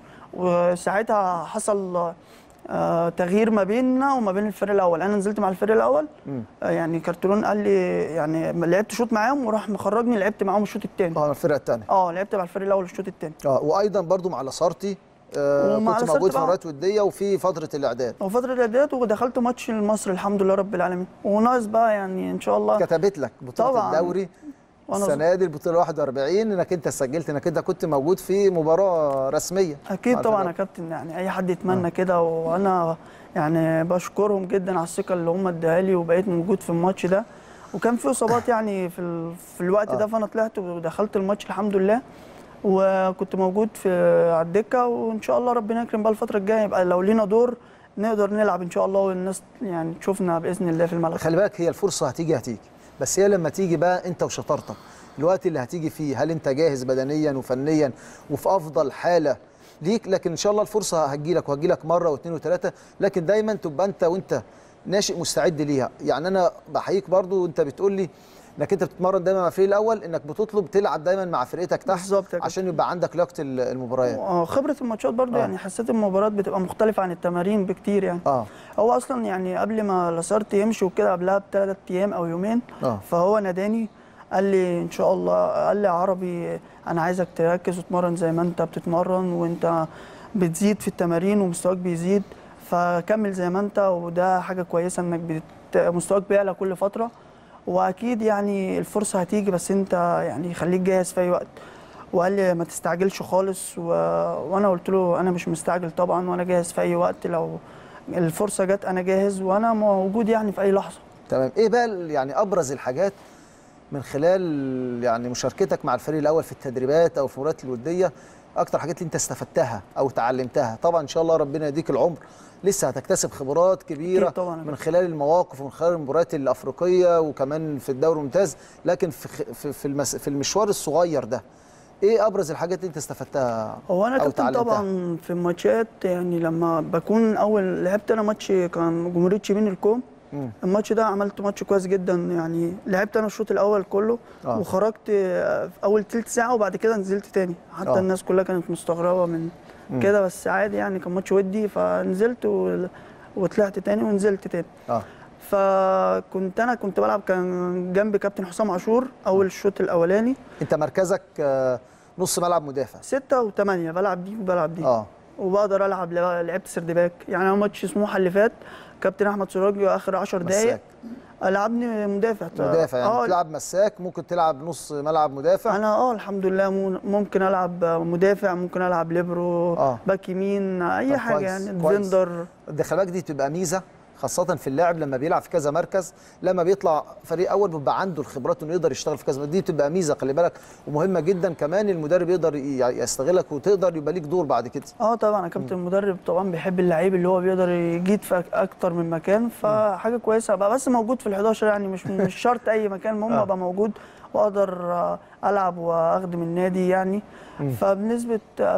وساعتها حصل آه تغيير ما بيننا وما بين الفريق الاول انا نزلت مع الفريق الاول مم. آه يعني كارتيرون قال لي يعني لعبت شوط معاهم وراح مخرجني لعبت معاهم الشوط الثاني اه الفرقه الثانيه اه لعبت مع الفريق الاول الشوط الثاني اه وايضا برضو مع لاسارتي آه ومع كنت لاسارتي موجود في بقى. مباريات وديه وفي فتره الاعداد وفتره الاعداد ودخلت ماتش لمصر الحمد لله رب العالمين وناقص بقى يعني ان شاء الله كتبت لك بطوله طبعاً. الدوري وأنا السنه دي البطوله 41 انك انت سجلت انك انت كنت موجود في مباراه رسميه اكيد مع طبعا يا الفريق. كابتن يعني اي حد يتمنى كده وانا يعني بشكرهم جدا على الثقه اللي هم اداها لي وبقيت موجود في الماتش ده وكان في اصابات يعني في ال... في الوقت ده فانا طلعت ودخلت الماتش الحمد لله وكنت موجود في على الدكه وان شاء الله ربنا يكرم بقى الفتره الجايه يبقى لو لينا دور نقدر نلعب ان شاء الله والناس يعني تشوفنا باذن الله في الملعب خلي بالك هي الفرصه هتيجي هتيجي بس هي لما تيجي بقى انت وشطارتك الوقت اللي هتيجي فيه هل انت جاهز بدنيا وفنيا وفي افضل حاله ليك لكن ان شاء الله الفرصه هتجيلك وهتجيلك مره واثنين وثلاثه لكن دايما تبقى انت وانت ناشئ مستعد ليها يعني انا بحييك برضو وانت بتقول لي انك انت بتتمرن دايما مع الفريق الاول انك بتطلب تلعب دايما مع فرقتك تحت بالظبط يا كابتن. عشان يبقى عندك لياقه ال- المباريات آه، خبره الماتشات برضو آه. يعني حسيت المباريات بتبقى مختلفه عن التمارين بكتير يعني اه هو اصلا يعني قبل ما لاسارت يمشي وكده قبلها بثلاث ايام او يومين اه فهو ناداني قال لي ان شاء الله قال لي يا عربي انا عايزك تركز وتتمرن زي ما انت بتتمرن وانت بتزيد في التمارين ومستواك بيزيد فكمل زي ما انت وده حاجه كويسه انك بت... مستواك بيعلى كل فتره واكيد يعني الفرصه هتيجي بس انت يعني خليك جاهز في اي وقت وقال لي ما تستعجلش خالص و... وانا قلت له انا مش مستعجل طبعا وانا جاهز في اي وقت لو الفرصه جت انا جاهز وانا موجود يعني في اي لحظه تمام ايه بقى ال- يعني ابرز الحاجات من خلال يعني مشاركتك مع الفريق الاول في التدريبات او في المباريات الوديه اكتر حاجات اللي انت استفدتها او تعلمتها طبعا ان شاء الله ربنا يديك العمر لسه هتكتسب خبرات كبيره أكيد طبعاً. من خلال المواقف ومن خلال المباريات الافريقيه وكمان في الدوري الممتاز لكن في خ- في في, المس في المشوار الصغير ده ايه ابرز الحاجات اللي انت استفدتها هو انا أو كابتن اتعلمتها؟ طبعا في الماتشات يعني لما بكون اول لعبت انا ماتش كان جمهوريه شبين الكوم مم. الماتش ده عملت ماتش كويس جدا يعني لعبت انا الشوط الاول كله آه. وخرجت في اول تلت ساعه وبعد كده نزلت تاني حتى آه. الناس كلها كانت مستغربه من مم. كده بس عادي يعني كان ماتش ودي فنزلت و... وطلعت تاني ونزلت تاني اه فكنت انا كنت بلعب كان جنب كابتن حسام عاشور اول الشوط الاولاني انت مركزك آه، نص ملعب مدافع ستة وثمانية بلعب دي وبلعب دي اه وبقدر العب لعبت سرد باك يعني انا ماتش سموحه اللي فات كابتن احمد سراج اخر 10 دقائق مساك. لعبني مدافع مدافع يعني اه تلعب مساك ممكن تلعب نص ملعب مدافع انا اه الحمد لله مو- ممكن العب مدافع ممكن العب ليبرو آه. باك يمين اي طب حاجه كويس، يعني كويس. ديفندر ده خلي بالك دي تبقى ميزه خاصة في اللاعب لما بيلعب في كذا مركز لما بيطلع فريق أول بيبقى عنده الخبرات إنه يقدر يشتغل في كذا مركز. دي بتبقى ميزة خلي بالك ومهمة جدا كمان المدرب يقدر ي- يستغلك وتقدر يبقى ليك دور بعد كده اه طبعا يا كابتن المدرب طبعا بيحب اللعيب اللي هو بيقدر يجيد في أك- اكتر من مكان فحاجه كويسه ابقى بس موجود في ال11 يعني مش مش شرط اي مكان المهم آه. ابقى موجود واقدر آه، العب واخدم النادي يعني فبنسبه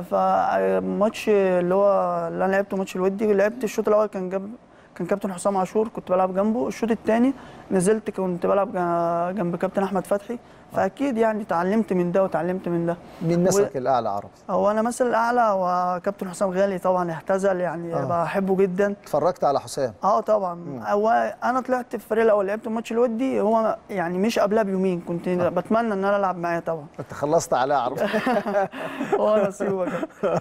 فماتش اللي هو اللي انا لعبته ماتش الودي لعبت الشوط الاول كان جنب كان كابتن حسام عاشور كنت بلعب جنبه الشوط الثاني نزلت كنت بلعب جا- جنب كابتن احمد فتحي فاكيد يعني اتعلمت من ده وتعلمت من ده مين مثلك الأعلى عربي هو انا مثل الاعلى وكابتن حسام غالي طبعا اعتزل يعني آه. بحبه جدا اتفرجت على حسام اه طبعا هو انا طلعت في الفريق الاول لعبت الماتش الودي هو يعني مش قبلها بيومين كنت بتمنى ان انا العب معاه طبعا أنت خلصت على عربي هو نصيبه كده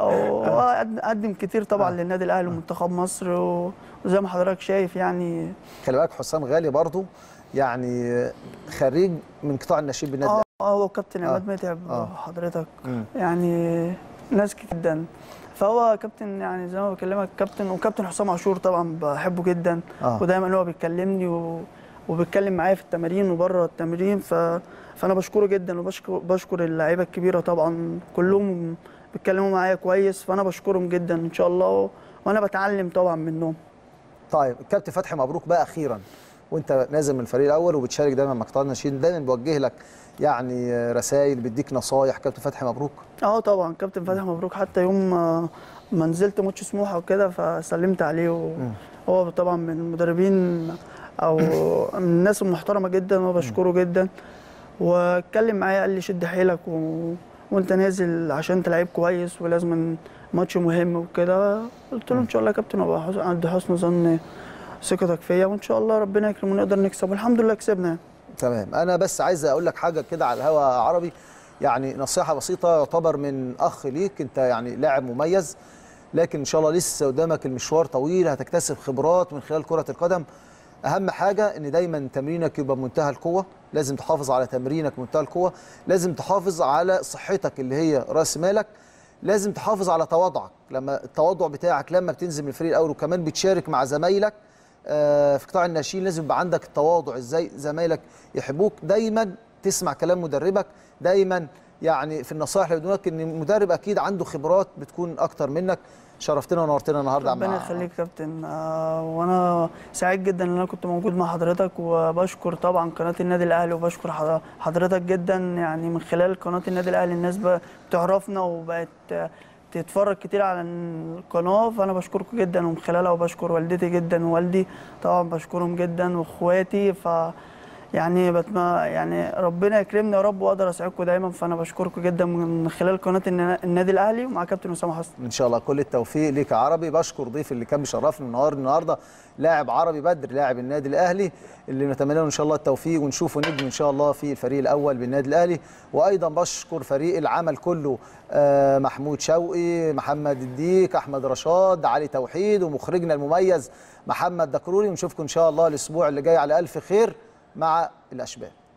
هو قد- قدم كتير طبعا للنادي الاهلي ومنتخب مصر و- وزي ما حضرتك شايف يعني خلي بالك حسام غالي برضو يعني خريج من قطاع النشيد بالنادي اه الأهلي. هو كابتن آه. عماد متعب آه. حضرتك مم. يعني ناس كتير جدا فهو كابتن يعني زي ما بكلمك كابتن وكابتن حسام عاشور طبعا بحبه جدا آه. ودايما هو بيكلمني و... وبيتكلم معايا في التمارين وبره التمرين ف... فانا بشكره جدا وبشكر بشكر اللعيبه الكبيره طبعا كلهم بيتكلموا معايا كويس فانا بشكرهم جدا ان شاء الله وانا بتعلم طبعا منهم طيب الكابتن فتحي مبروك بقى اخيرا وانت نازل من الفريق الاول وبتشارك دايما مع قطاع الناشئين دايما بيوجه لك يعني رسائل بيديك نصايح كابتن فتحي مبروك اه طبعا كابتن فتحي مبروك حتى يوم ما- ما نزلت ماتش سموحه وكده فسلمت عليه وهو طبعا من المدربين او من الناس المحترمه جدا وبشكره جدا واتكلم معايا قال لي شد حيلك و... وانت نازل عشان انت لعيب كويس ولازم ماتش مهم وكده قلت له ان شاء الله يا كابتن ابقى حس- عند حسن ظن ثقتك فيا وان شاء الله ربنا يكرم ونقدر نكسب والحمد لله كسبنا يعني. تمام انا بس عايز اقول لك حاجه كده على الهوا عربي يعني نصيحه بسيطه يعتبر من اخ ليك انت يعني لاعب مميز لكن ان شاء الله لسه قدامك المشوار طويل هتكتسب خبرات من خلال كره القدم اهم حاجه ان دايما تمرينك يبقى بمنتهى القوه لازم تحافظ على تمرينك بمنتهى القوه لازم تحافظ على صحتك اللي هي راس مالك لازم تحافظ على تواضعك لما التواضع بتاعك لما بتنزل من الفريق الاول وكمان بتشارك مع زمايلك آه، في قطاع الناشئين لازم يبقى عندك التواضع ازاي زمايلك يحبوك دايما تسمع كلام مدربك دايما يعني في النصائح اللي بدونك ان المدرب اكيد عنده خبرات بتكون اكتر منك شرفتنا ونورتنا النهارده يا عم ربنا يخليك يا كابتن آه، وانا سعيد جدا ان انا كنت موجود مع حضرتك وبشكر طبعا قناه النادي الاهلي وبشكر حض- حضرتك جدا يعني من خلال قناه النادي الاهلي الناس ب- بتعرفنا وبقت آه، تتفرج كتير على القناه فانا بشكركم جدا ومن خلالها وبشكر والدتي جدا ووالدي طبعا بشكرهم جدا واخواتي ف يعني بتم يعني ربنا يكرمني يا رب واقدر اسعدكم دايما فانا بشكركم جدا من خلال قناه النا- النادي الاهلي ومع كابتن اسامه حسن ان شاء الله كل التوفيق ليك يا عربي بشكر ضيف اللي كان مشرفني النهارده النهارده لاعب عربي بدر لاعب النادي الاهلي اللي نتمنى له ان شاء الله التوفيق ونشوفه نجم ان شاء الله في الفريق الاول بالنادي الاهلي وايضا بشكر فريق العمل كله آه، محمود شوقي محمد الديك احمد رشاد علي توحيد ومخرجنا المميز محمد دكروري ونشوفكم ان شاء الله الاسبوع اللي جاي على الف خير مع الاشبال